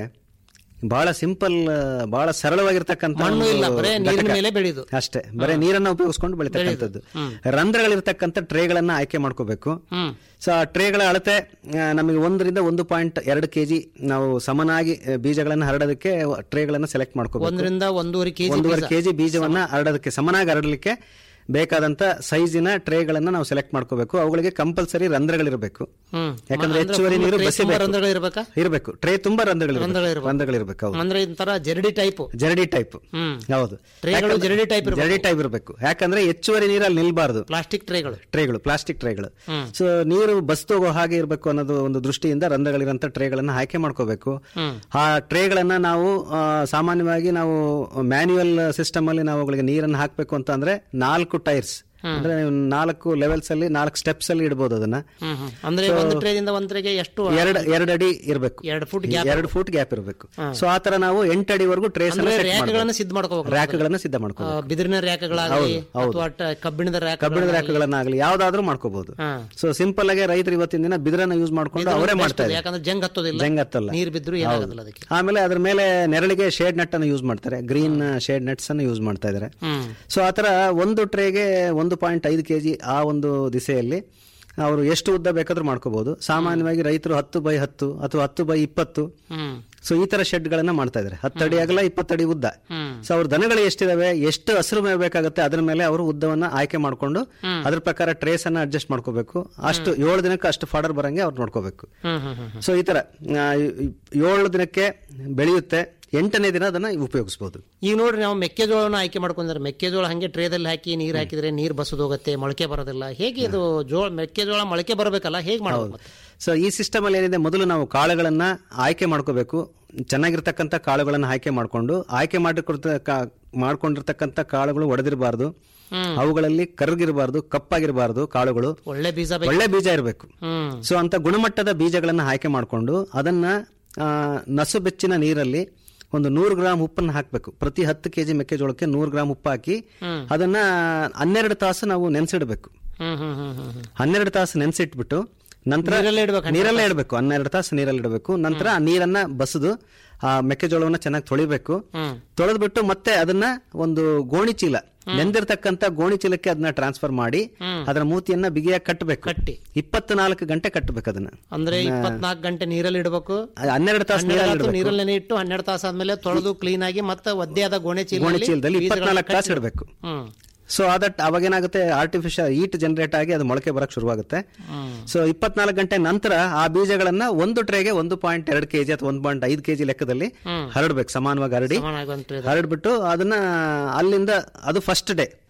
ಬಹಳ ಸಿಂಪಲ್ ಬಹಳ ಸರಳವಾಗಿರ್ತಕ್ಕಂಥ ಮಣ್ಣು ಒಂದು ಇಲ್ಲ, ಬರೇ ನೀರಿನ ಘಟಕ. ಮೇಲೆ ಬೆಳೆಯುದು. ಅಷ್ಟೇ ಬರೀ ನೀರನ್ನ ಉಪಯೋಗಿಸ್ಕೊಂಡು ಬೆಳಿತಕ್ಕಂಥದ್ದು ರಂಧ್ರಗಳಿರ್ತಕ್ಕಂಥ ಟ್ರೇಗಳನ್ನ ಆಯ್ಕೆ ಮಾಡ್ಕೋಬೇಕು ಹ್ಮ್ ಸೊ ಆ ಟ್ರೇಗಳ ಅಳತೆ ಆ, ನಮಗೆ ಒಂದರಿಂದ ಒಂದು ಪಾಯಿಂಟ್ ಎರಡು ಕೆಜಿ ನಾವು ಸಮನಾಗಿ ಆ, ಬೀಜಗಳನ್ನ ಹರಡೋದಕ್ಕೆ ಟ್ರೇಗಳನ್ನ ಸೆಲೆಕ್ಟ್ ಮಾಡ್ಕೋಬೇಕು ಒಂದರಿಂದ ಒಂದೂವರೆ ಕೆಜಿ ಒಂದೂವರೆ ಕೆಜಿ ಬೀಜವನ್ನ ಹರಡೋದಕ್ಕೆ ಸಮನಾಗಿ ಹರಡಲಿಕ್ಕೆ ಬೇಕಾದಂತ ಸೈಜಿನ ಟ್ರೇಗಳನ್ನ ನಾವು ಸೆಲೆಕ್ಟ್ ಮಾಡ್ಕೋಬೇಕು ಅವುಗಳಿಗೆ ಕಂಪಲ್ಸರಿ ರಂಧ್ರಗಳಿರಬೇಕು ಹ್ಮ್ ಯಾಕಂದ್ರೆ ಅಂದ್ರೆ ಹೆಚ್ಚುವರಿ ತುಂಬಾ ನೀರು tray ತುಂಬಾ ಬಸಿಬೇಕು ರಂಧ್ರಗಳು ಇರ್ಬೇಕಾ ಇರಬೇಕು ಟ್ರೇ ತುಂಬಾ ರಂಧ್ರಗಳಿರ್ಬೇಕು ರಂಧ್ರಗಳಿರ್ಬೇಕು. ರಂಧ್ರಗಳಿರ್ಬೇಕು ಹೌದು ಅಂದ್ರೆ ಒಂಥರ ಜರಡಿ ಟೈಪ್ ಜರಡಿ ಟೈಪ್ ಹ್ಮ್ ಹೌದು ಟ್ರೇಗಳು ಯಾಕಂದ್ರೆ- ಜರಡಿ ಟೈಪ್ ಇರ್ಬೇಕು. ಜರಡಿ ಟೈಪ್ ಇರಬೇಕು ಯಾಕಂದ್ರೆ ಹೆಚ್ಚುವರಿ ನೀರಲ್ಲಿ ನಿಲ್ಬಾರ್ದು ಪ್ಲಾಸ್ಟಿಕ್ ಟ್ರೇಗಳು ಟ್ರೇಗಳು ಪ್ಲಾಸ್ಟಿಕ್ ಟ್ರೇಗಳು ಹ್ಮ್. ಸೊ ನೀರು ಬಸ್ತೋಗೋ ಹಾಗೆ ಇರಬೇಕು ಅನ್ನೋದು ಒಂದು ದೃಷ್ಟಿಯಿಂದ ರಂಧ್ರಗಳಿರಂತ ಟ್ರೇಗಳನ್ನ ಆಯ್ಕೆ ಮಾಡ್ಕೋಬೇಕು ಹ್ಮ್ ಆ ಟ್ರೇಗಳನ್ನ ನಾವು ಆ, ಸಾಮಾನ್ಯವಾಗಿ ನಾವು ಮ್ಯಾನ್ಯುಯಲ್ ಸಿಸ್ಟಮ್ ಅಲ್ಲಿ ನಾವು ಅವುಗಳಿಗೆ ನೀರನ್ನು ಹಾಕಬೇಕು ಅಂತ ಅಂದ್ರೆ ನಾಲ್ಕು ಟೈರ್ಸ್ ಅಂದ್ರೆ ನೀವು ನಾಲ್ಕು ಲೆವೆಲ್ಸ್ ಅಲ್ಲಿ ನಾಲ್ಕು ಸ್ಟೆಪ್ಸ್ ಅಲ್ಲಿ ಇಡಬಹುದು ಅದನ್ನ ಹ್ಮ್ ಹ್ಮ್ ಅಂದ್ರೆ ಒಂದು ಟ್ರೇದಿಂದ ಒಂದ್ ಟ್ರೇಗೆ ಎಷ್ಟು ಎರಡು ಎರಡು ಅಡಿ ಇರಬೇಕು ಎರಡು ಫುಟ್ ಗ್ಯಾಪ್ ಎರಡು ಫುಟ್ ಗ್ಯಾಪ್ ಇರಬೇಕು ಸೊ ಆ ತರ ನಾವು ಎಂಟು ಅಡಿವರೆಗೂ ಟ್ರೇಸ್ ಅಂದ್ರೆ ರ್ಯಾಕ್ಗಳನ್ನ ಸಿದ್ಧ ಮಾಡ್ಕೋಬೇಕು ರ್ಯಾಕ್ಗಳನ್ನ ಸಿದ್ಧ ಮಾಡ್ಕೋಬೇಕು ಬಿದಿರಿನ ರ್ಯಾಕ್ಗಳಾಗಲಿ ಹೌದು, ಹೌದು. ಅಥವಾ ಟ- ಕಬ್ಬಿಣದ ರ್ಯಾಕ್ ಕಬ್ಬಿಣದ ರ್ಯಾಕ್ಗಳನ್ನಾಗಲಿ ಯಾವ್ದಾದ್ರೂ ಮಾಡ್ಕೋಬಹುದು ಹಾ. ಸೊ ಸಿಂಪಲ್ ಆಗಿ ರೈತರು ಇವತ್ತಿನ ದಿನ ಬಿದಿರನ್ನ ಯೂಸ್ ಮಾಡ್ಕೊಂಡು ಅವರೇ ಮಾಡ್ತಾ ಇದ್ದಾರೆ ಯಾಕಂದ್ರೆ ಜಂಗ್ ಹತ್ತೋದಿಲ್ಲ ಜಂಗ್ ಹತ್ತಲ್ಲ ನೀರ್ ಬಿದ್ರು ಏನಾಗೋದಿಲ್ಲ ಅದಕ್ಕೆ ಆಮೇಲೆ ಅದ್ರ ಮೇಲೆ ನೆರಳಿಗೆ ಶೇಡ್ ನೆಟ್ ಅನ್ನು ಯೂಸ್ ಮಾಡ್ತಾರೆ ಗ್ರೀನ್ ಶೇಡ್ ನೆಟ್ಸ್ ಅನ್ನು ಯೂಸ್ ಮಾಡ್ತಾ ಇದ್ದಾರೆ ಹ್ಮ್ ಸೊ ಆತರ ಒಂದು ಟ್ರೇಗೆ ಒಂದು ಪಾಯಿಂಟ್ ಐದು ಕೆಜಿ ಆ ಒಂದು ದಿಸೆಯಲ್ಲಿ ಅವರು ಎಷ್ಟು ಉದ್ದ ಬೇಕಾದ್ರೂ ಮಾಡ್ಕೋಬಹುದು ಸಾಮಾನ್ಯವಾಗಿ ರೈತರು ಹತ್ತು ಬೈ ಹತ್ತು ಅಥವಾ ಹತ್ತು ಬೈ ಇಪ್ಪತ್ತು ಹ್ಮ್ ಸೊ ಈ ತರ ಶೆಡ್ ಗಳನ್ನ ಮಾಡ್ತಾ ಇದ್ದಾರೆ ಹತ್ತಡಿ ಅಗಲ ಇಪ್ಪತ್ತಡಿ ಉದ್ದ ಹ್ಮ್ ಸೊ ಅವ್ರ ದನಗಳು ಎಷ್ಟಿದಾವೆ ಎಷ್ಟು ಹಸಿರು ಮೇವು ಬೇಕಾಗುತ್ತೆ ಅದ್ರ ಮೇಲೆ ಅವರು ಉದ್ದವನ್ನ ಆಯ್ಕೆ ಮಾಡ್ಕೊಂಡು ಅದ್ರ ಪ್ರಕಾರ ಟ್ರೇಸ್ ಅನ್ನ ಅಡ್ಜಸ್ಟ್ ಮಾಡ್ಕೋಬೇಕು ಅಷ್ಟು ಏಳು ದಿನಕ್ಕೆ ಅಷ್ಟು ಫಾಡರ್ ಬರಂಗೆ ಅವ್ರು ನೋಡ್ಕೋಬೇಕು ಹ್ಮ್ ಹ್ಮ್ ಹ್ಮ್ ಸೊ ಈ ತರ ಆ, ಏಳು ದಿನಕ್ಕೆ ಬೆಳೆಯುತ್ತೆ ಎಂಟನೇ ದಿನ ಅದನ್ನ ಉಪಯೋಗಿಸಬಹುದು ಈಗ ನೋಡ್ರಿ ನಾವು ಮೆಕ್ಕೆಜೋಳನ ಆಯ್ಕೆ ಮಾಡ್ಕೊಂಡ್ರೆ ಮೆಕ್ಕೆಜೋಳ ಹಂಗೆ ಟ್ರೇದಲ್ಲಿ ಹಾಕಿ ನೀರ್ ಹಾಕಿದ್ರೆ ನೀರ್ ಬಸದು ಹೋಗುತ್ತೆ ಮೊಳಕೆ ಬರೋದಿಲ್ಲ ಹೇಗೆ ಇದು ಜೋಳ ಮೆಕ್ಕೆಜೋಳ ಮೊಳಕೆ ಬರಬೇಕಲ್ಲ ಹೇಗೆ ಮಾಡೋದು ಮತ್ತೆ? ಸೊ ಈ ಸಿಸ್ಟಮ್ ಅಲ್ಲಿ ಏನಿದೆ ಮೊದಲು ನಾವು ಕಾಳುಗಳನ್ನ ಆಯ್ಕೆ ಮಾಡ್ಕೋಬೇಕು ಚೆನ್ನಾಗಿರ್ತಕ್ಕಂಥ ಕಾಳುಗಳನ್ನ ಆಯ್ಕೆ ಮಾಡ್ಕೊಂಡು ಆಯ್ಕೆ ಮಾಡಿಕೊಡ್ತ ಕಾ- ಮಾಡ್ಕೊಂಡಿರ್ತಕ್ಕಂಥ ಕಾಳುಗಳು ಒಡೆದಿರಬಾರ್ದು ಹ್ಮ್ ಅವುಗಳಲ್ಲಿ ಕರ್ಗಿರಬಾರ್ದು ಕಪ್ಪಾಗಿರಬಾರ್ದು ಕಾಳುಗಳು ಒಳ್ಳೆ ಬೀಜ ಬೇಕು ಒಳ್ಳೆ ಬೀಜ ಇರಬೇಕು ಹ್ಮ್ ಸೊ ಅಂತ ಗುಣಮಟ್ಟದ ಬೀಜಗಳನ್ನ ಆಯ್ಕೆ ಮಾಡಿಕೊಂಡು ಅದನ್ನ ಆ, ನಸು ಬೆಚ್ಚಿನ ನೀರಲ್ಲಿ ಒಂದು ನೂರು ಗ್ರಾಮ್ ಉಪ್ಪನ್ನು ಹಾಕಬೇಕು ಪ್ರತಿ ಹತ್ತು ಕೆಜಿ ಮೆಕ್ಕೆಜೋಳಕ್ಕೆ ನೂರು ಗ್ರಾಮ್ ಉಪ್ಪು ಹಾಕಿ ಹ್ಮ್. ಅದನ್ನ ಹನ್ನೆರಡು ತಾಸು ನಾವು ನೆನೆಸಿಡಬೇಕು ಹ್ಮ್ ಹ್ಮ್ ಹ್ಮ್ ಹ್ಮ್ ಹ್ಮ್ ಹನ್ನೆರಡು ತಾಸು ನೆನೆಸಿಟ್ಬಿಟ್ಟು ನಂತರ ನೀರಲ್ಲೇ ಇಡ್ಬೇಕು ಹನ್ನೆರಡು ನೀರಲ್ಲೇ ಇಡಬೇಕು ಹನ್ನೆರಡು ತಾಸು ನೀರಲ್ಲಿ ಇಡಬೇಕು ನಂತರ ಆ ನೀರನ್ನ ಬಸದು ಆ ಮೆಕ್ಕೆಜೋಳವನ್ನ ಚೆನ್ನಾಗಿ ತೊಳಿಬೇಕು ಹ್ಮ್ ತೊಳೆದ್ಬಿಟ್ಟು ಮತ್ತೆ ಅದನ್ನ ಒಂದು ಗೋಣಿ ಚೀಲ ನೆಂದಿರ್ತಕ್ಕಂಥ ಗೋಣಿ ಚೀಲಕ್ಕೆ ಅದನ್ನ ಟ್ರಾನ್ಸ್ಫರ್ ಮಾಡಿ ಹ್ಮ್. ಅದರ ಮೂತಿಯನ್ನ ಬಿಗಿಯಾಗಿ ಕಟ್ಟಬೇಕು ಕಟ್ಟಿ ಇಪ್ಪತ್ನಾಲ್ಕು ಗಂಟೆ ಕಟ್ಟಬೇಕು ಅದನ್ನ ಅಂದ್ರೆ ಇಪ್ಪತ್ನಾಲ್ಕು ಗಂಟೆ ನೀರಲ್ಲಿ ಇಡಬೇಕು ಹನ್ನೆರಡು ತಾಸು ನೀರಲ್ಲಿ ಹನ್ನೆರಡು ಇಡಬೇಕು ನೀರಲ್ಲೇ ಇಟ್ಟು ಹನ್ನೆರಡು ತಾಸು ಆದ್ಮೇಲೆ ತೊಳೆದು ಕ್ಲೀನ್ ಆಗಿ ಮತ್ತೆ ಒದ್ದೆಯಾದ ಗೋಣೆ ಚೀಲ ಗೋಣಿ ಚೀಲದಲ್ಲಿ ಇಪ್ಪತ್ನಾಲ್ಕು ತಾಸು ಇಡಬೇಕು ಹ್ಮ್ ಸೊ ಅದಟ್ ಅವಾಗೇನಾಗುತ್ತೆ ಆರ್ಟಿಫಿಷಿಯಲ್ ಈಟ್ ಜನರೇಟ್ ಆಗಿ ಅದು ಮೊಳಕೆ ಬರಕ್ ಶುರುವಾಗುತ್ತೆ ಹ್ಮ್ ಸೊ ಇಪ್ಪತ್ನಾಲ್ಕು ಗಂಟೆ ನಂತರ ಆ ಬೀಜಗಳನ್ನ ಒಂದು ಟ್ರೇಗೆ ಒಂದು ಪಾಯಿಂಟ್ ಎರಡು ಕೆಜಿ ಅಥವಾ ಒಂದು ಪಾಯಿಂಟ್ ಐದು ಕೆಜಿ ಲೆಕ್ಕದಲ್ಲಿ ಹ್ಮ್. ಹರಡ್ಬೇಕು ಸಮಾನವಾಗಿ ಹರಡಿ ಸಮಾನಾಗಿ ಒಂದು tray ದಲ್ಲಿ. ಹರಡ್ಬಿಟ್ಟು ಅದನ್ನ ಅಲ್ಲಿಂದ ಅದು first day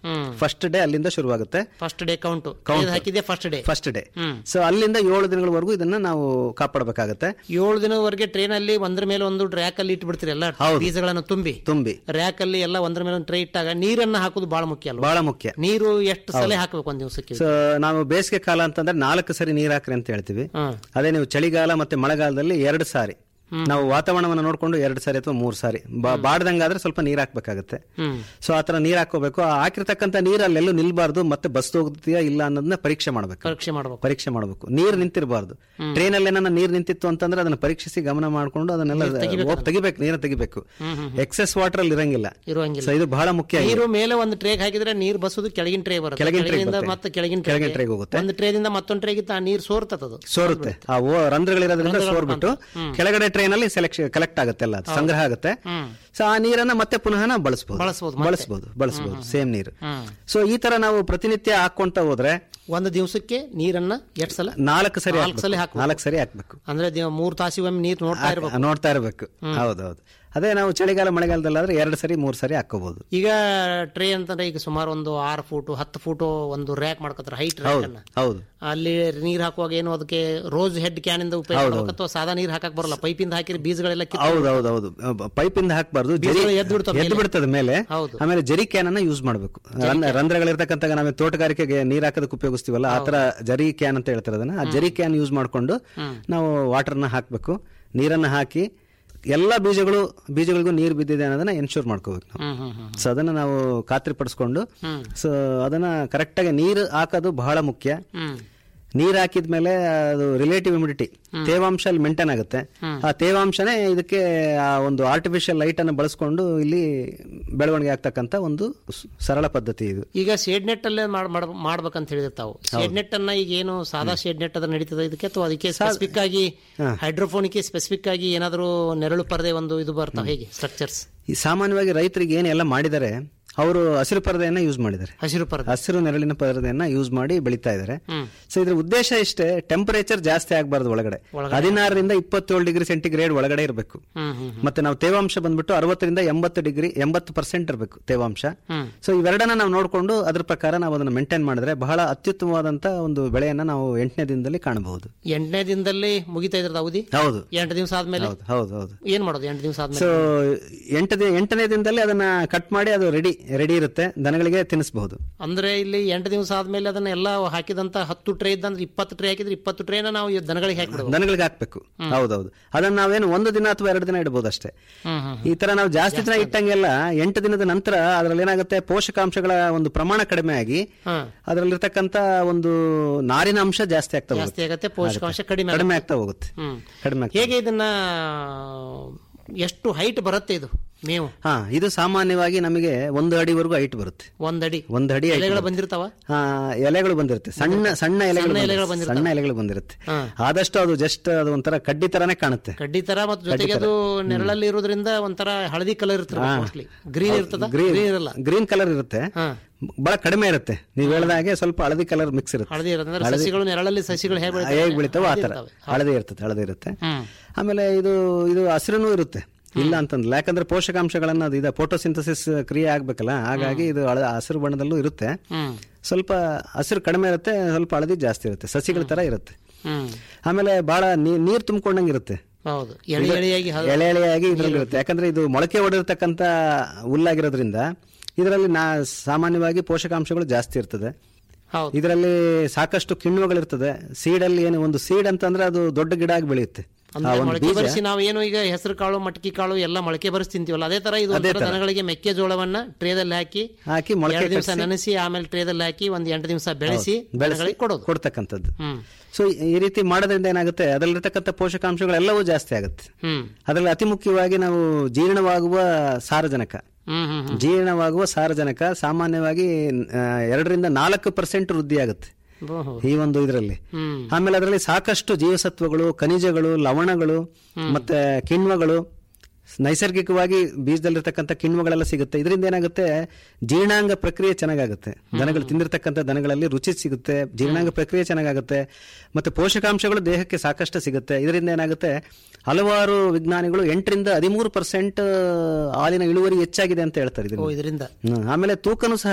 hmm. First day ಅಲ್ಲಿಂದ ಶುರುವಾಗುತ್ತೆ ಫಸ್ಟ್ ಡೇ ಕೌಂಟ್ Count. ಹಾಕಿದೆ first day first day hmm. So ಅಲ್ಲಿಂದ ಏಳು ದಿನಗಳವರೆಗೂ ಇದನ್ನ ನಾವು ಕಾಪಾಡಬೇಕಾಗತ್ತೆ ಏಳು ದಿನದವರೆಗೆ ಟ್ರೈನ್ ಅಲ್ಲಿ ಒಂದ್ರ ಮೇಲೆ ಒಂದು ರ್ಯಾಕ್ ಅಲ್ಲಿ ಇಟ್ಬಿಡ್ತೀರಿ ಎಲ್ಲ ಹೌದು. ಬೀಜಗಳನ್ನು ತುಂಬಿ ತುಂಬಿ ರ್ಯಾಕ್ ಅಲ್ಲಿ ಎಲ್ಲ ಒಂದ್ರ ಮೇಲೆ ಒಂದು ಟ್ರೇ ಇಟ್ಟಾಗ ನೀರನ್ನ ಹಾಕೋದು ಬಹಳ ಮುಖ್ಯ ಅಲ್ವಾ ಬಹಳ ಮುಖ್ಯ ನೀರು ಎಷ್ಟು ಸಲ ಹೌದು. ಹಾಕಬೇಕು ಒಂದ್ ದಿವಸಕ್ಕೆ ಸೊ ನಾವು ಬೇಸಿಗೆ ಕಾಲ ಅಂತಂದ್ರೆ ನಾಲ್ಕು ಸರಿ ನೀರ್ ಹಾಕ್ರಿ ಅಂತ ಹೇಳ್ತೀವಿ ಹ್ಮ್. ಅದೇ ನೀವು ಚಳಿಗಾಲ ಮತ್ತೆ ಮಳೆಗಾಲದಲ್ಲಿ ಎರಡು ಸಾರಿ ನಾವು ವಾತಾವರಣವನ್ನು ನೋಡ್ಕೊಂಡು ಎರಡು ಸಾರಿ ಅಥವಾ ಮೂರು ಸಾರಿ ಬಾ- ಬಾಡ್ದಂಗಾದ್ರೆ ಸ್ವಲ್ಪ ನೀರ್ ಹಾಕ್ಬೇಕಾಗತ್ತೆ ಹ್ಮ್. ಸೊ ಆತರ ನೀರ್ ಹಾಕೋಬೇಕು ಆ ಹಾಕಿರ್ತಕ್ಕಂಥ ನೀರ್ ಅಲ್ಲೆಲ್ಲೂ ನಿಲ್ಬಾರ್ದು ಮತ್ತೆ ಬಸ್ ಹೋಗ್ತೀಯಾ ಇಲ್ಲ ಅನ್ನೋದನ್ನ ಪರೀಕ್ಷೆ ಮಾಡಬೇಕು ಪರೀಕ್ಷೆ ಮಾಡ್ಬೇಕು ಪರೀಕ್ಷೆ ಮಾಡಬೇಕು ನೀರ್ ನಿಂತಿರಬಾರ್ದು ಟ್ರೈನ್ ಅಲ್ಲಿ ಏನಾರ ನೀರ್ ನಿಂತಿತ್ತು ಅಂತಂದ್ರೆ ಅದನ್ನ ಪರೀಕ್ಷಿಸಿ ಗಮನ ಮಾಡ್ಕೊಂಡು ಅದನ್ನೆಲ್ಲ ನೀರ್ ತೆಗಿಬೇಕು ಹೋಗ್ ತೆಗಿಬೇಕು ನೀರ ತೆಗಿಬೇಕು ಹ್ಮ್, ಹ್ಮ್, ಎಕ್ಸೆಸ್ ವಾಟರ್ ಅಲ್ಲಿ ಇರಂಗಿಲ್ಲ ಇರುವಂಗಿಲ್ಲ ಸೊ ಇದು ಬಹಳ ಮುಖ್ಯ ಆಗಿದೆ. ನೀರು ಮೇಲೆ ಒಂದು ಟ್ರೇಗ್ ಹಾಕಿದ್ರೆ ನೀರು ಬಸೋದು ಕೆಳಗಿನ ಟ್ರೇ ಬರುತ್ತೆ ಕೆಳಗಿನ tray ಕೆಳಗಿಂದ ಬರುತ್ತೆ. ಮತ್ತೆ ಕೆಳಗಿನ ಕೆಳಗಿನ ಟ್ರೇ tray ಗೆ ಹೋಗುತ್ತೆ. ಒಂದು ಟ್ರೇದಿಂದ ಮತ್ತೊಂದು ಟ್ರೇಗಿಂತ ಆ ನೀರು ಸೋರ್ತದ ಸೋರುತ್ತೆ ಆ ಓ ರಂಧ್ರಗಳಿರೋದ್ರಿಂದ ರಂಧ್ರಗಳು ಸೋರ್ಬಿಟ್ಟು ಹ್ಮ್. ಕೆಳಗಡೆ ಟ್ರೈನ್ ಅಲ್ಲಿ ಸೆಲೆಕ್ಷನ್ ಕಲೆಕ್ಟ್ ಆಗುತ್ತೆ ಎಲ್ಲ ಅದು ಸಂಗ್ರಹ ಆಗುತ್ತೆ ಹ್ಮ್. ಸೊ ಆ ನೀರನ್ನ ಮತ್ತೆ ಪುನಃ ನಾವು ಬಳಸಬಹುದು ಬಳಸ್ಬೋದು ಮತ್ತೆ. ಬಳಸಬಹುದು ಬಳಸಬಹುದು ಸೇಮ್ ನೀರು ಹ್ಮ್. ಸೊ ಈ ತರ ನಾವು ಪ್ರತಿನಿತ್ಯ ಹಾಕೊಂತ ಹೋದ್ರೆ ಒಂದು ದಿವಸಕ್ಕೆ ನೀರನ್ನ ಎಷ್ಟು ಸಲ ನಾಲ್ಕು ಸರಿ ನಾಲ್ಕು ಸಲ ಹಾಕ್ಬೇಕು. ನಾಲ್ಕು ಸರಿ ಹಾಕ್ಬೇಕು ಅಂದ್ರೆ ದಿನ- ಮೂರ್ ತಾಸಿಗೊಮ್ಮೆ ನೀರು ನೋಡ್ತಾ ಇರ್ಬೇಕು ನೋಡ್ತಾ ಇರಬೇಕು ಹೌದೌದು ಅದೇ ನಾವು ಚಳಿಗಾಲ ಮಳೆಗಾಲದಲ್ಲಾದ್ರೆ ಎರಡು ಸರಿ ಮೂರು ಸರಿ ಹಾಕೋಬಹುದು ಈಗ ಟ್ರೇ ಅಂತಂದ್ರೆ ಈಗ ಸುಮಾರು ಒಂದು ಆರು ಫೂಟು ಹತ್ತು ಫೂಟು ಒಂದು ರ್ಯಾಕ್ ಮಾಡ್ಕೊತಾರೆ ಹೈಟ್ ರ್ಯಾಕ್ ಹೌದು ಅನ್ನ ಹೌದು ಅಲ್ಲಿ ನೀರ್ ಹಾಕುವಾಗ ಏನು ಅದಕ್ಕೆ ರೋಸ್ ಹೆಡ್ ಕ್ಯಾನ್ ಇಂದ ಉಪಯೋಗ ಹೌದು, ಮಾಡ್ಬೇಕು ಅಥವಾ ಸಾದಾ ನೀರ್ ಹಾಕಕ್ ಬರಲ್ಲ ಪೈಪಿಂದ ಹಾಕಿದ್ರೆ ಬೀಜಗಳೆಲ್ಲ ಕಿತ್ತು ಹೌದು ಹೌದು ಹೌದು ಪೈಪ್ ಇಂದ ಹಾಕಬಾರ್ದು ಬೀಜಗಳು ಎದ್ದು ಬಿಡ್ತಾವೆ ಎದ್ದು ಮೇಲೆ. ಬಿಡ್ತದೆ ಮೇಲೆ ಹೌದು. ಆಮೇಲೆ ಜರಿ ಕ್ಯಾನ್ ಅನ್ನ ಯೂಸ್ ಮಾಡಬೇಕು ರಂಧ್ರಗಳಿರ್ತಕ್ಕಂಥ ನಾವು ತೋಟಗಾರಿಕೆಗೆ ನೀರ್ ಹಾಕೋದಕ್ಕೆ ಉಪಯೋಗಿಸ್ತೀವಲ್ಲ ಆ ತರ ಜರಿ ಕ್ಯಾನ್ ಅಂತ ಹೇಳ್ತಾರೆ ಅದನ್ನ ಆ ಜರಿ ಕ್ಯಾನ್ ಯೂಸ್ ಮಾಡ್ಕೊಂಡು ನಾವು ವಾಟರ್ನ ಹಾಕಬೇಕು ನೀರನ್ನ ಹಾಕಿ ಎಲ್ಲ ಬೀಜಗಳು ಬೀಜಗಳಿಗೂ ನೀರು ಬಿದ್ದಿದೆ ಅನ್ನೋದನ್ನ ಎನ್ಶೂರ್ ಮಾಡ್ಕೋಬೇಕು ನಾವು ಹ್ಮ್ ಹ್ಮ್ ಹ್ಮ್ ಸೊ ಅದನ್ನ ನಾವು ಖಾತ್ರಿ ಪಡಿಸ್ಕೊಂಡು ಹ್ಮ್. ಸೊ ಅದನ್ನ ಕರೆಕ್ಟಾಗಿ ನೀರು ಹಾಕೋದು ಬಹಳ ಮುಖ್ಯ ಹ್ಮ್ ನೀರ್ ಹಾಕಿದ್ಮೇಲೆ ಅದು ರಿಲೇಟಿವ್ ಇಮ್ಯುನಿಟಿ ತೇವಾಂಶ ಅಲ್ಲಿ ಮೇಂಟೈನ್ ಆಗುತ್ತೆ ಆ ತೇವಾಂಶನೇ ಇದಕ್ಕೆ ಆ ಒಂದು ಆರ್ಟಿಫಿಷಿಯಲ್ ಲೈಟ್ ಅನ್ನು ಬಳಸ್ಕೊಂಡು ಇಲ್ಲಿ ಬೆಳವಣಿಗೆ ಆಗ್ತಕ್ಕಂತ ಒಂದು ಸ್- ಸರಳ ಪದ್ಧತಿ ಇದು ಈಗ ಶೇಡ್ ನೆಟ್ ಅಲ್ಲೇ ಮಾಡ್- ಮಾಡ್- ಮಾಡ್ಬೇಕಂತ ಹೇಳಿದ್ರೆ ತಾವು ಶೇಡ್ ನೆಟ್ ಅನ್ನ ಈಗ ಏನು ಸಾದಾ ಶೇಡ್ ನೆಟ್ ಅದ್ರ ನಡೀತದೆ ಇದಕ್ಕೆ ಅಥವಾ ಅದಕ್ಕೆ ಸ್ಪೆಸಿಫಿಕ್ ಆಗಿ ಹೈಡ್ರೋಫೋನಿಕ್ ಸ್ಪೆಸಿಫಿಕ್ ಆಗಿ ಏನಾದರೂ ನೆರಳು ಪರದೆ ಒಂದು ಇದು ಬರ್ತಾವ ಹೇಗೆ ಸ್ಟ್ರಕ್ಚರ್ಸ್ ಈ ಸಾಮಾನ್ಯವಾಗಿ ರೈತರಿಗೆ ಏನೆಲ್ಲ ಮಾಡಿದ್ದಾರೆ ಅವರು ಹಸಿರು ಪರದೆಯನ್ನ ಯೂಸ್ ಮಾಡಿದ್ದಾರೆ ಹಸಿರು ಪರದೆ ಹಸಿರು ನೆರಳಿನ ಪರದೆಯನ್ನ ಯೂಸ್ ಮಾಡಿ ಬೆಳೀತಾ ಇದ್ದಾರೆ ಹ್ಮ್. ಸೊ ಇದ್ರ ಉದ್ದೇಶ ಇಷ್ಟೇ ಟೆಂಪರೇಚರ್ ಜಾಸ್ತಿ ಆಗಬಾರ್ದು ಒಳಗಡೆ ಹದಿನಾರರಿಂದ ಇಪ್ಪತ್ತೇಳು ಡಿಗ್ರಿ ಸೆಂಟಿಗ್ರೇಡ್ ಒಳಗಡೆ ಇರಬೇಕು ಹ್ಮ್ ಹ್ಮ್ ಮತ್ತೆ ನಾವು ತೇವಾಂಶ ಬಂದ್ಬಿಟ್ಟು ಅರವತ್ತರಿಂದ ಎಂಬತ್ತು ಡಿಗ್ರಿ ಎಂಬತ್ತು ಪರ್ಸೆಂಟ್ ಇರಬೇಕು ತೇವಾಂಶ ಹ್ಮ್. ಸೊ ಇವೆರಡನ್ನ ನಾವು ನೋಡಿಕೊಂಡು ಅದ್ರ ಪ್ರಕಾರ ನಾವು ಅದನ್ನ ಮೇಂಟೈನ್ ಮಾಡಿದ್ರೆ ಬಹಳ ಅತ್ಯುತ್ತಮವಾದಂತ ಒಂದು ಬೆಳೆಯನ್ನ ನಾವು ಎಂಟನೇ ದಿನದಲ್ಲಿ ಕಾಣಬಹುದು ಎಂಟನೇ ದಿನದಲ್ಲಿ ಮುಗಿತಾ ಇದ್ರದ ಅವಧಿ ಹೌದು ಎಂಟು ದಿವಸ ಆದ್ಮೇಲೆ ಹೌದು ಹೌದು ಹೌದು ಏನ್ ಮಾಡೋದು ಎಂಟು ದಿವಸ ಸೊ ಆದ್ಮೇಲೆ ಎಂಟು ದಿ- ಎಂಟನೇ ದಿನದಲ್ಲಿ ಅದನ್ನ ಕಟ್ ಮಾಡಿ ಅದು ರೆಡಿ ರೆಡಿ ಇರುತ್ತೆ ದನಗಳಿಗೆ ತಿನ್ನಿಸಬಹುದು ಅಂದ್ರೆ ಇಲ್ಲಿ ಎಂಟು ದಿವಸ ಆದ್ಮೇಲೆ ಅದನ್ನ ಎಲ್ಲ ಹಾಕಿದಂತ ಹತ್ತು ಟ್ರೇ ಇದ್ದಂದ್ರೆ ಇಪ್ಪತ್ತು ಟ್ರೇ ಹಾಕಿದ್ರೆ ಇಪ್ಪತ್ತು ಟ್ರೇನ ನಾವು ಈ ದನಗಳಿಗೆ ಹಾಕಿಬಿಡೋದು ದನಗಳಿಗೆ ಹಾಕ್ಬೇಕು ಹೌದೌದು ಅದನ್ನ ನಾವೇನು ಒಂದು ದಿನ ಅಥವಾ ಎರಡು ದಿನ ಇಡಬಹುದು ಅಷ್ಟೇ ಹ್ಮ್ ಹ್ಮ್ ಈ ತರ ನಾವು ಜಾಸ್ತಿ ದಿನ ಇಟ್ಟಂಗೆಲ್ಲ ಎಂಟು ದಿನದ ನಂತರ ಅದರಲ್ಲಿ ಏನಾಗುತ್ತೆ ಪೋಷಕಾಂಶಗಳ ಒಂದು ಪ್ರಮಾಣ ಕಡಿಮೆ ಆಗಿ ಹ್ಮ್. ಅದರಲ್ಲಿರ್ತಕ್ಕಂತ ಒಂದು ನಾರಿನ ಅಂಶ ಜಾಸ್ತಿ ಆಗ್ತಾ ಜಾಸ್ತಿ ಹೋಗುತ್ತೆ ಆಗತ್ತೆ ಪೋಷಕಾಂಶ ಕಡಿಮೆ ಕಡಿಮೆ ಆಗುತ್ತೆ. ಆಗ್ತಾ ಹೋಗುತ್ತೆ ಹ್ಮ್ ಕಡಿಮೆ ಆಗ್ತಾ ಹೇಗೆ ಇದನ್ನ ಎಷ್ಟು ಹೈಟ್ ಬರುತ್ತೆ ಇದು ಮೇವು ಹಾ ಇದು ಸಾಮಾನ್ಯವಾಗಿ ನಮಗೆ ಒಂದು ಅಡಿವರೆಗೂ ಹೈಟ್ ಬರುತ್ತೆ ಒಂದಡಿ ಒಂದು ಅಡಿ height ಎಲೆಗಳು ಬರುತ್ತೆ. ಬಂದಿರ್ತಾವ ಹಾ ಎಲೆಗಳು ಬಂದಿರುತ್ತೆ ಸಣ್ಣ ಸಣ್ಣ ಎಲೆಗಳು ಸಣ್ಣ ಎಲೆಗಳು ಬಂದಿರುತ್ತೆ. ಬಂದಿರ್ತಾವೆ. ಸಣ್ಣ ಎಲೆಗಳು ಬಂದಿರುತ್ತೆ ಹಾ. ಆದಷ್ಟು ಅದು ಜಸ್ಟ್ ಅದು ಒಂಥರ ಕಡ್ಡಿ ತರಾನೇ ಕಾಣುತ್ತೆ ಕಡ್ಡಿ ತರ ಮತ್ತು ಜೊತೆಗೆ ಅದು ನೆರಳಲ್ಲಿ ಇರೋದ್ರಿಂದ ಒಂಥರ ಹಳದಿ ಕಲರ್ ಇರ್ತದೆ ಹಾ. ಮೋಸ್ಟ್ಲಿ ಗ್ರೀನ್ ಇರ್ತದ ಗ್ರೀನ್ ಗ್ರೀನ್ ಇರಲ್ಲ ಗ್ರೀನ್ ಕಲರ್ ಇರುತ್ತೆ ಹಾ. ಬಹಳ ಕಡಿಮೆ ಇರುತ್ತೆ ನೀವು ಹೇಳ್ದ ಹಾಗೆ ಸ್ವಲ್ಪ ಹಳದಿ ಕಲರ್ ಮಿಕ್ಸ್ ಇರುತ್ತೆ ಹಳದಿ ಇರುತ್ತೆ ಅಂದ್ರೆ ಸಸಿಗಳು ನೆರಳಲ್ಲಿ ಸಸಿಗಳು ಹೇಗೆ ಬೆಳಿತಾವೆ? ಹೇಗೆ ಬೆಳಿತಾವೋ ಆ ಹಳದಿ ತರ ಇರ್ತವೆ. ಹಳದಿ ಇರ್ತದೆ ಹಳದಿ ಇರುತ್ತೆ ಹ್ಮ್. ಆಮೇಲೆ ಇದು ಇದು ಹಸಿರುನೂ ಇರುತ್ತೆ ಇಲ್ಲ ಅಂತಂದ್ರೆ ಯಾಕಂದ್ರೆ ಪೋಷಕಾಂಶಗಳನ್ನ ಅದು ಇದೆ ಫೋಟೋಸಿಂಥಸಿಸ್ ಕ್ರಿಯೆ ಆಗ್ಬೇಕಲ್ಲ ಹಾಗಾಗಿ ಇದು ಹಳ- ಹಸಿರು ಬಣ್ಣದಲ್ಲೂ ಇರುತ್ತೆ ಹ್ಮ್ ಸ್ವಲ್ಪ ಹಸಿರು ಕಡಿಮೆ ಇರುತ್ತೆ ಸ್ವಲ್ಪ ಹಳದಿ ಜಾಸ್ತಿ ಇರುತ್ತೆ ಸಸಿಗಳ ತರ ಇರುತ್ತೆ ಹ್ಮ್ ಆಮೇಲೆ ಬಹಳ ನೀರ್ ತುಂಬಿಕೊಂಡಂಗೆ ಇರುತ್ತೆ ಹೌದು ಎಳೆ ಎಳೆಯಾಗಿ ಹ- ಎಳೆ ಎಳೆಯಾಗಿ ಇದರಲ್ಲಿ ಇರುತ್ತೆ ಯಾಕಂದ್ರೆ ಇದು ಮೊಳಕೆ ಹೊಡೆದಿರ್ತಕ್ಕಂಥ ಹುಲ್ಲಾಗಿರೋದ್ರಿಂದ ಇದರಲ್ಲಿ ನಾ ಸಾಮಾನ್ಯವಾಗಿ ಪೋಷಕಾಂಶಗಳು ಜಾಸ್ತಿ ಇರ್ತದೆ ಹೌದು ಇದರಲ್ಲಿ ಸಾಕಷ್ಟು ಕಿಣ್ವಗಳಿರ್ತದೆ ಸೀಡಲ್ಲಿ ಏನು ಒಂದು ಸೀಡ್ ಅಂತಂದ್ರೆ ಅದು ದೊಡ್ಡ ಗಿಡ ಆಗಿ ಬೆಳೆಯುತ್ತೆ ಆ ಅಂದ್ರೆ ಒಂದು ಮೊಳಕೆ ಬೀಜ ಬರಿಸಿ ನಾವು ಏನು ಈಗ ಹೆಸರು ಕಾಳು ಮಟಕಿ ಕಾಳು ಎಲ್ಲ ಮೊಳಕೆ ಬರಿಸಿ ತಿಂತೀವಲ್ಲ ಅದೇ ತರ ಇದು ಅದೇ ಒಂಥರ ತರ. ದನಗಳಿಗೆ ಮೆಕ್ಕೆಜೋಳವನ್ನ ಟ್ರೇದಲ್ಲಿ ಹಾಕಿ ಹಾಕಿ ಮೊಳಕೆ ಎರಡು ದಿವಸ ಕಟ್ಸಿ- ನೆನೆಸಿ ಆಮೇಲೆ ಟ್ರೇದಲ್ಲಿ ಹಾಕಿ ಒಂದ್ ಎಂಟು ದಿವಸ ಬೆಳೆಸಿ ಹೌದು, ಬೆಳೆಸಿ ದನಗಳಿಗೆ ಕೊಡೋದು ಕೊಡ್ತಕ್ಕಂಥದ್ದು ಹ್ಮ್ ಸೊ ಈ ರೀತಿ ಮಾಡೋದ್ರಿಂದ ಏನಾಗುತ್ತೆ ಅದರಲ್ಲಿರ್ತಕ್ಕಂಥ ಪೋಷಕಾಂಶಗಳೆಲ್ಲವೂ ಜಾಸ್ತಿ ಆಗುತ್ತೆ ಹ್ಮ್ ಅದರಲ್ಲಿ ಅತಿ ಮುಖ್ಯವಾಗಿ ನಾವು ಜೀರ್ಣವಾಗುವ ಸಾರಜನಕ ಹ್ಮ್ ಹ್ಮ್ ಹ್ಮ್ ಜೀರ್ಣವಾಗುವ ಸಾರಜನಕ ಸಾಮಾನ್ಯವಾಗಿ ಆ, ಎರಡರಿಂದ ನಾಲ್ಕು ಪರ್ಸೆಂಟ್ ವೃದ್ಧಿ ಆಗುತ್ತೆ ಓಹೋ. ಈ ಒಂದು ಇದರಲ್ಲಿ ಹ್ಮ್ ಆಮೇಲೆ ಅದರಲ್ಲಿ ಸಾಕಷ್ಟು ಜೀವಸತ್ವಗಳು ಖನಿಜಗಳು ಲವಣಗಳು ಮತ್ತೆ ಕಿಣ್ವಗಳು ನೈಸರ್ಗಿಕವಾಗಿ ಬೀಜದಲ್ಲಿರ್ತಕ್ಕಂಥ ಕಿಣ್ವಗಳೆಲ್ಲ ಸಿಗುತ್ತೆ ಇದರಿಂದ ಏನಾಗುತ್ತೆ ಜೀರ್ಣಾಂಗ ಪ್ರಕ್ರಿಯೆ ಚೆನ್ನಾಗಾಗುತ್ತೆ ದನಗಳು ತಿಂದಿರ್ತಕ್ಕಂಥ ದನಗಳಲ್ಲಿ ರುಚಿ ಸಿಗುತ್ತೆ ಜೀರ್ಣಾಂಗ ಪ್ರಕ್ರಿಯೆ ಚೆನ್ನಾಗಾಗುತ್ತೆ ಮತ್ತೆ ಪೋಷಕಾಂಶಗಳು ದೇಹಕ್ಕೆ ಸಾಕಷ್ಟು ಸಿಗುತ್ತೆ ಇದರಿಂದ ಏನಾಗುತ್ತೆ ಹಲವಾರು ವಿಜ್ಞಾನಿಗಳು ಎಂಟರಿಂದ ಹದಿಮೂರು ಪರ್ಸೆಂಟ್ ಹಾಲಿನ ಇಳುವರಿ ಹೆಚ್ಚಾಗಿದೆ ಅಂತ ಹೇಳ್ತಾರೆ ಓ ಇದರಿಂದ ಇದರಿಂದ ಹ್ಮ್. ಆಮೇಲೆ ತೂಕನೂ ಸಹ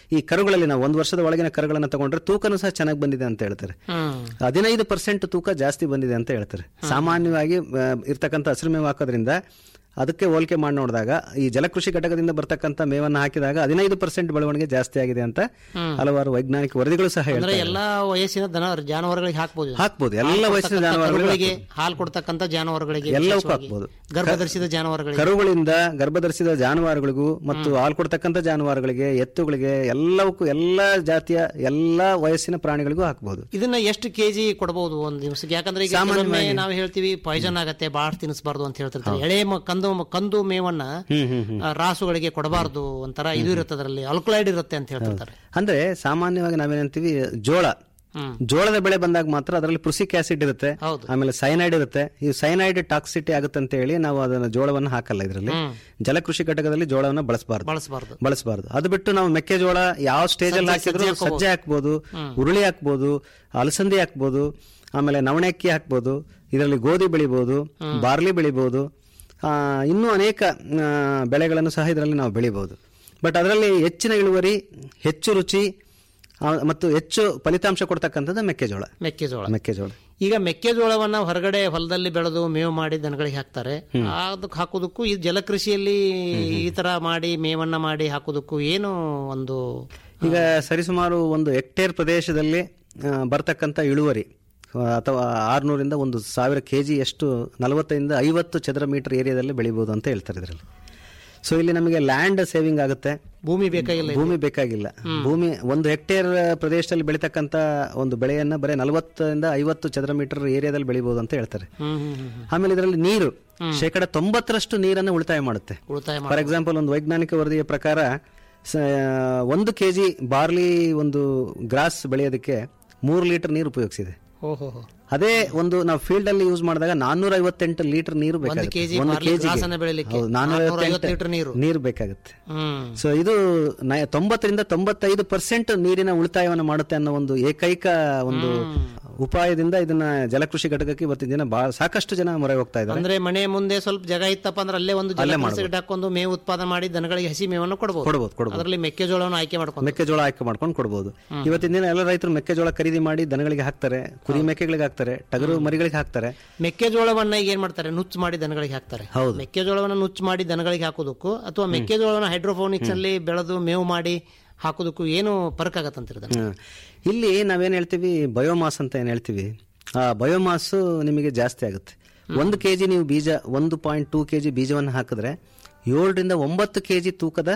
ಈ ಕರುಗಳಲ್ಲಿ ನಾವು ಒಂದು ವರ್ಷದ ಒಳಗಿನ ಕರುಗಳನ್ನ ತಗೊಂಡ್ರೆ ತೂಕನೂ ಸಹ ಚೆನ್ನಾಗಿ ಬಂದಿದೆ ಅಂತ ಹೇಳ್ತಾರೆ ಹದಿನೈದು ಪರ್ಸೆಂಟ್ ತೂಕ ಜಾಸ್ತಿ ಬಂದಿದೆ ಅಂತ ಹೇಳ್ತಾರೆ ಸಾಮಾನ್ಯವಾಗಿ ಆ, ಇರ್ತಕ್ಕಂಥ ಹಸಿರು ಮೇವು ಹಾಕೋದ್ರಿಂದ ಅದಕ್ಕೆ ಹೋಲಿಕೆ ಮಾಡಿ ನೋಡಿದಾಗ ಈ ಜಲಕೃಷಿ ಘಟಕದಿಂದ ಬರ್ತಕ್ಕಂಥ ಮೇವನ್ನು ಹಾಕಿದಾಗ ಹದಿನೈದು ಪರ್ಸೆಂಟ್ ಬೆಳವಣಿಗೆ ಜಾಸ್ತಿ ಆಗಿದೆ ಅಂತ ಹಲವಾರು ವೈಜ್ಞಾನಿಕ ವರದಿಗಳು ಸಹ ಅಂದ್ರೆ ಹೇಳ್ತಾರೆ ಎಲ್ಲಾ ವಯಸ್ಸಿನ ದನ ಜಾನುವಾರುಗಳಿಗೆ ಹಾಕ್ಬೋದು ಹಾಕ್ಬೋದು. ಎಲ್ಲ ಹಾಲು ವಯಸ್ಸಿನ ಕೊಡ್ತಕ್ಕಂಥ ಜಾನುವಾರುಗಳಿಗೆ ಕರುಗಳಿಗೆ, ಹಾಲು ಕೊಡ್ತಕ್ಕಂಥ ಜಾನುವಾರುಗಳಿಗೆ ಎಲ್ಲವಕ್ಕೂ ವಿಶೇಷವಾಗಿ. ಹಾಕ್ಬೋದು. ಗರ್ಭಧರಿಸಿದ ಜಾನುವಾರುಗಳಿಗೆ ಕರುಗಳಿಂದ ಗರ್ಭಧರಿಸಿದ ಜಾನುವಾರುಗಳಿಗೂ ಮತ್ತು ಹಾಲು ಕೊಡ್ತಕ್ಕಂಥ ಜಾನುವಾರುಗಳಿಗೆ ಎತ್ತುಗಳಿಗೆ ಎಲ್ಲವಕ್ಕೂ ಎಲ್ಲ ಜಾತಿಯ ಎಲ್ಲ ವಯಸ್ಸಿನ ಪ್ರಾಣಿಗಳಿಗೂ ಹಾಕ್ಬೋದು ಇದನ್ನ ಎಷ್ಟು ಕೆಜಿ ಕೊಡಬಹುದು ಒಂದು ದಿವಸಕ್ಕೆ ಯಾಕಂದ್ರೆ ಈಗ ಸಾಮಾನ್ಯವಾಗಿ- ಕೆಲವೊಮ್ಮೆ ನಾವು ಹೇಳ್ತೀವಿ ಪಾಯ್ಸನ್ ಆಗತ್ತೆ ಬಾಳ್ ತಿನ್ನಿಸಬಾರ್ದು ಅಂತ ಹೇಳ್ತಿರ್ತಾರೆ ಎಳೆ ಮ- ಕಂದು ಕಂದು ಮೇವನ್ನ ಆ, ರಾಸುಗಳಿಗೆ ಕೊಡಬಾರ್ದು ಒಂಥರ ಇದು ಇರುತ್ತೆ ಅದರಲ್ಲಿ ಅಲ್ಕೊಲೈಡ್ ಇರುತ್ತೆ ಅಂತ ಹೇಳ್ತಿರ್ತಾರೆ ಅಂದ್ರೆ ಸಾಮಾನ್ಯವಾಗಿ ನಾವೇನಂತೀವಿ ಜೋಳ ಜೋಳದ ಬೆಳೆ ಬಂದಾಗ ಮಾತ್ರ ಅದರಲ್ಲಿ ಪೃಸಿಕ್ ಆಸಿಡ್ ಇರುತ್ತೆ ಆಮೇಲೆ ಸೈನೈಡ್ ಇರುತ್ತೆ ಈ ಸೈನೈಡ್ ಟಾಕ್ಸಿಟಿ ಆಗುತ್ತೆ ಅಂತ ಹೇಳಿ ನಾವು ಅದನ್ನ ಜೋಳವನ್ನು ಹಾಕಲ್ಲ ಇದರಲ್ಲಿ ಜಲಕೃಷಿ ಘಟಕದಲ್ಲಿ ಜೋಳವನ್ನು ಬಳಸಬಾರ್ದು ಬಳಸಬಾರ್ದು ಬಳಸಬಾರ್ದು ಅದು ಬಿಟ್ಟು ನಾವು ಮೆಕ್ಕೆಜೋಳ ಯಾವ ಸ್ಟೇಜ್ ಅಲ್ಲಿ ಸಜ್ಜೆ- ಹಾಕಿದ್ರು ಸಜ್ಜೆ ಸಜ್ಜೆ ಹಾಕ್ಬೋದು ಉರುಳಿ ಹಾಕ್ಬೋದು ಅಲಸಂದಿ ಹಾಕ್ಬೋದು ಆಮೇಲೆ ನವಣೆ ಅಕ್ಕಿ ಹಾಕ್ಬೋದು ಇದರಲ್ಲಿ ಗೋಧಿ ಬೆಳಿಬೋದು ಬಾರ್ಲಿ ಬೆಳಿಬೋದು ಆ, ಇನ್ನೂ ಅನೇಕ ಆ, ಬೆಳೆಗಳನ್ನು ಸಹ ಇದರಲ್ಲಿ ನಾವು ಬೆಳಿಬೋದು ಬಟ್ ಅದರಲ್ಲಿ ಹೆಚ್ಚಿನ ಇಳುವರಿ ಹೆಚ್ಚು ರುಚಿ ಆ, ಮತ್ತು ಹೆಚ್ಚು ಫಲಿತಾಂಶ ಕೊಡ್ತಕ್ಕಂಥದ್ದು ಮೆಕ್ಕೆಜೋಳ ಮೆಕ್ಕೆಜೋಳ ಮೆಕ್ಕೆಜೋಳ ಈಗ ಮೆಕ್ಕೆಜೋಳವನ್ನ ಹೊರಗಡೆ ಹೊಲದಲ್ಲಿ ಬೆಳೆದು ಮೇವು ಮಾಡಿ ದನಗಳಿಗೆ ಹಾಕ್ತಾರೆ ಅದಕ್ಕೆ ಹಾಕೋದಕ್ಕೂ ಈ ಜಲಕೃಷಿಯಲ್ಲಿ ಈ ತರ ಮಾಡಿ ಮೇವನ್ನ ಮಾಡಿ ಹಾಕೋದಕ್ಕೂ ಏನು ಒಂದು ಈಗ ಸರಿಸುಮಾರು ಒಂದು ಹೆಕ್ಟೇರ್ ಪ್ರದೇಶದಲ್ಲಿ ಆ, ಬರ್ತಕ್ಕಂಥ ಇಳುವರಿ ಆ, ಅಥವಾ ಆರ್ನೂರಿಂದ ಒಂದು ಸಾವಿರ ಕೆ ಜಿ ಎಷ್ಟು ನಲವತ್ತರಿಂದ ಐವತ್ತು ಚದರ ಮೀಟರ್ ಏರಿಯಾದಲ್ಲಿ ಬೆಳಿಬೋದು ಅಂತ ಹೇಳ್ತಾರೆ ಇದರಲ್ಲಿ ಸೊ ಇಲ್ಲಿ ನಮಗೆ ಲ್ಯಾಂಡ್ ಸೇವಿಂಗ್ ಆಗುತ್ತೆ ಭೂಮಿ ಬೇಕಾಗಿಲ್ಲ ಭೂಮಿ ಬೇಕಾಗಿಲ್ಲ ಭೂಮಿ ಒಂದು ಹೆಕ್ಟೇರ್ ಪ್ರದೇಶದಲ್ಲಿ ಬೆಳೀತಕ್ಕಂಥ ಒಂದು ಬೆಳೆಯನ್ನ ಬರೀ ನಲವತ್ತರಿಂದ ಐವತ್ತು ಚದರ ಮೀಟರ್ ಏರಿಯಾದಲ್ಲಿ ಬೆಳಿಬೋದು ಅಂತ ಹೇಳ್ತಾರೆ ಹ್ಮ್ ಹ್ಮ್ ಹ್ಮ್ ಹ್ಮ್. ಆಮೇಲೆ ಇದರಲ್ಲಿ ನೀರು ಶೇಕಡ ತೊಂಬತ್ತರಷ್ಟು ನೀರನ್ನು ಉಳಿತಾಯ ಮಾಡುತ್ತೆ ಉಳಿತಾಯ ಮಾಡಿ ಫಾರ್ ಎಕ್ಸಾಂಪಲ್ ಒಂದು ವೈಜ್ಞಾನಿಕ ವರದಿಯ ಪ್ರಕಾರ ಸ- ಒಂದು ಕೆ ಜಿ ಬಾರ್ಲಿ ಒಂದು ಗ್ರಾಸ್ ಬೆಳೆಯೋದಕ್ಕೆ ಮೂರು ಲೀಟರ್ ನೀರು ಉಪಯೋಗಿಸಿದೆ ಓಹೋ ಅದೇ ಒಂದು ನಾವು ಫೀಲ್ಡ್ ಅಲ್ಲಿ ಯೂಸ್ ಮಾಡಿದಾಗ ನಾನ್ನೂರ ಐವತ್ತೆಂಟು ಲೀಟರ್ ನೀರು ಬೇಕಾಗುತ್ತೆ ಕೆಜಿ ಒಂದು ಬಾರ್ಲಿ ಕೆಜಿಗೆ. ಗ್ರಾಸನ್ನ ಬೆಳಿಲಿಕ್ಕೆ ಹೌದು, 450 ಲೀಟರ್ ನಾನ್ನೂರ ನೀರು. ನೀರು ಬೇಕಾಗುತ್ತೆ ಹ್ಮ್ ಸೊ ಇದು ನ- ತೊಂಬತ್ತರಿಂದ ತೊಂಬತ್ತೈದು ಪರ್ಸೆಂಟ್ ನೀರಿನ ಉಳಿತಾಯವನ್ನು ಮಾಡುತ್ತೆ ಅನ್ನೋ ಒಂದು ಏಕೈಕ ಒಂದು ಉಪಾಯದಿಂದ ಇದನ್ನ ಜಲಕೃಷಿ ಘಟಕಕ್ಕೆ ಇವತ್ತಿನ ದಿನ ಬಹಳ ಸಾಕಷ್ಟು ಜನ ಮೊರೆ ಹೋಗ್ತಾ ಇದ್ದಾರೆ ಅಂದ್ರೆ ಮನೆ ಮುಂದೆ ಸ್ವಲ್ಪ ಜಾಗ ಇತ್ತಪ್ಪ ಅಂದ್ರೆ ಅಲ್ಲೇ ಒಂದು ಅಲ್ಲೇ ಜಲಕೃಷಿ ಗಿಡ ಹಾಕೊಂಡು ಮೇವು ಉತ್ಪಾದನೆ ಮಾಡಿ ದನಗಳಿಗೆ ಹಸಿ ಮೇವನ್ನು ಕೊಡಬಹುದು ಕೊಡ್ಬೋದು, ಕೊಡ್ಬೋದು. ಅದರಲ್ಲಿ ಮೆಕ್ಕೆಜೋಳವನ್ನು ಆಯ್ಕೆ ಮಾಡ್ಕೊಂಡು ಮೆಕ್ಕೆಜೋಳ ಆಯ್ಕೆ ಮಾಡ್ಕೊಂಡು ಕೊಡ್ಬೋದು ಇವತ್ತಿನ ದಿನ ಎಲ್ಲ ರೈತರು ಮೆಕ್ಕೆಜೋಳ ಖರೀದಿ ಮಾಡಿ ದನಗಳಿಗೆ ಹಾಕ್ತಾರೆ ಕುರಿ ಮೇಕೆಗಳಿಗೆ ಹಾಕ್ತಾರೆ ಟಗರು ಮರಿಗಳಿಗೆ ಹಾಕ್ತಾರೆ ಮೆಕ್ಕೆಜೋಳವನ್ನ ಈಗ ಏನ್ ಮಾಡ್ತಾರೆ ನುಚ್ಚು ಮಾಡಿ ದನಗಳಿಗೆ ಹಾಕ್ತಾರೆ ಹೌದು. ಮೆಕ್ಕೆಜೋಳವನ್ನ ನುಚ್ಚು ಮಾಡಿ ದನಗಳಿಗೆ ಹಾಕೋದಕ್ಕೂ ಅಥವಾ ಮೆಕ್ಕೆಜೋಳವನ್ನ ಹೈಡ್ರೋಫೋನಿಕ್ಸ್ ಅಲ್ಲಿ ಬೆಳೆದು ಮೇವು ಮಾಡಿ ಹಾಕೋದಕ್ಕೂ ಏನು ಫರಕ್ ಆಗತ್ತಂತೀರಿ ಅದನ್ನ? ಹ್ಮ್. ಇಲ್ಲಿ ನಾವೇನ್ ಹೇಳ್ತೀವಿ ಬಯೋಮಾಸ್ ಅಂತ ಏನ್ ಹೇಳ್ತೀವಿ ಆ ಬಯೋಮಾಸ್ ನಿಮಗೆ ಜಾಸ್ತಿ ಆಗುತ್ತೆ ಒಂದು ಕೆಜಿ ನೀವು ಬೀಜ ಒಂದು ಪಾಯಿಂಟ್ ಟೂ ಕೆಜಿ ಬೀಜವನ್ನು ಹಾಕಿದ್ರೆ ಏಳರಿಂದ ಒಂಬತ್ತು ಕೆಜಿ ತೂಕದ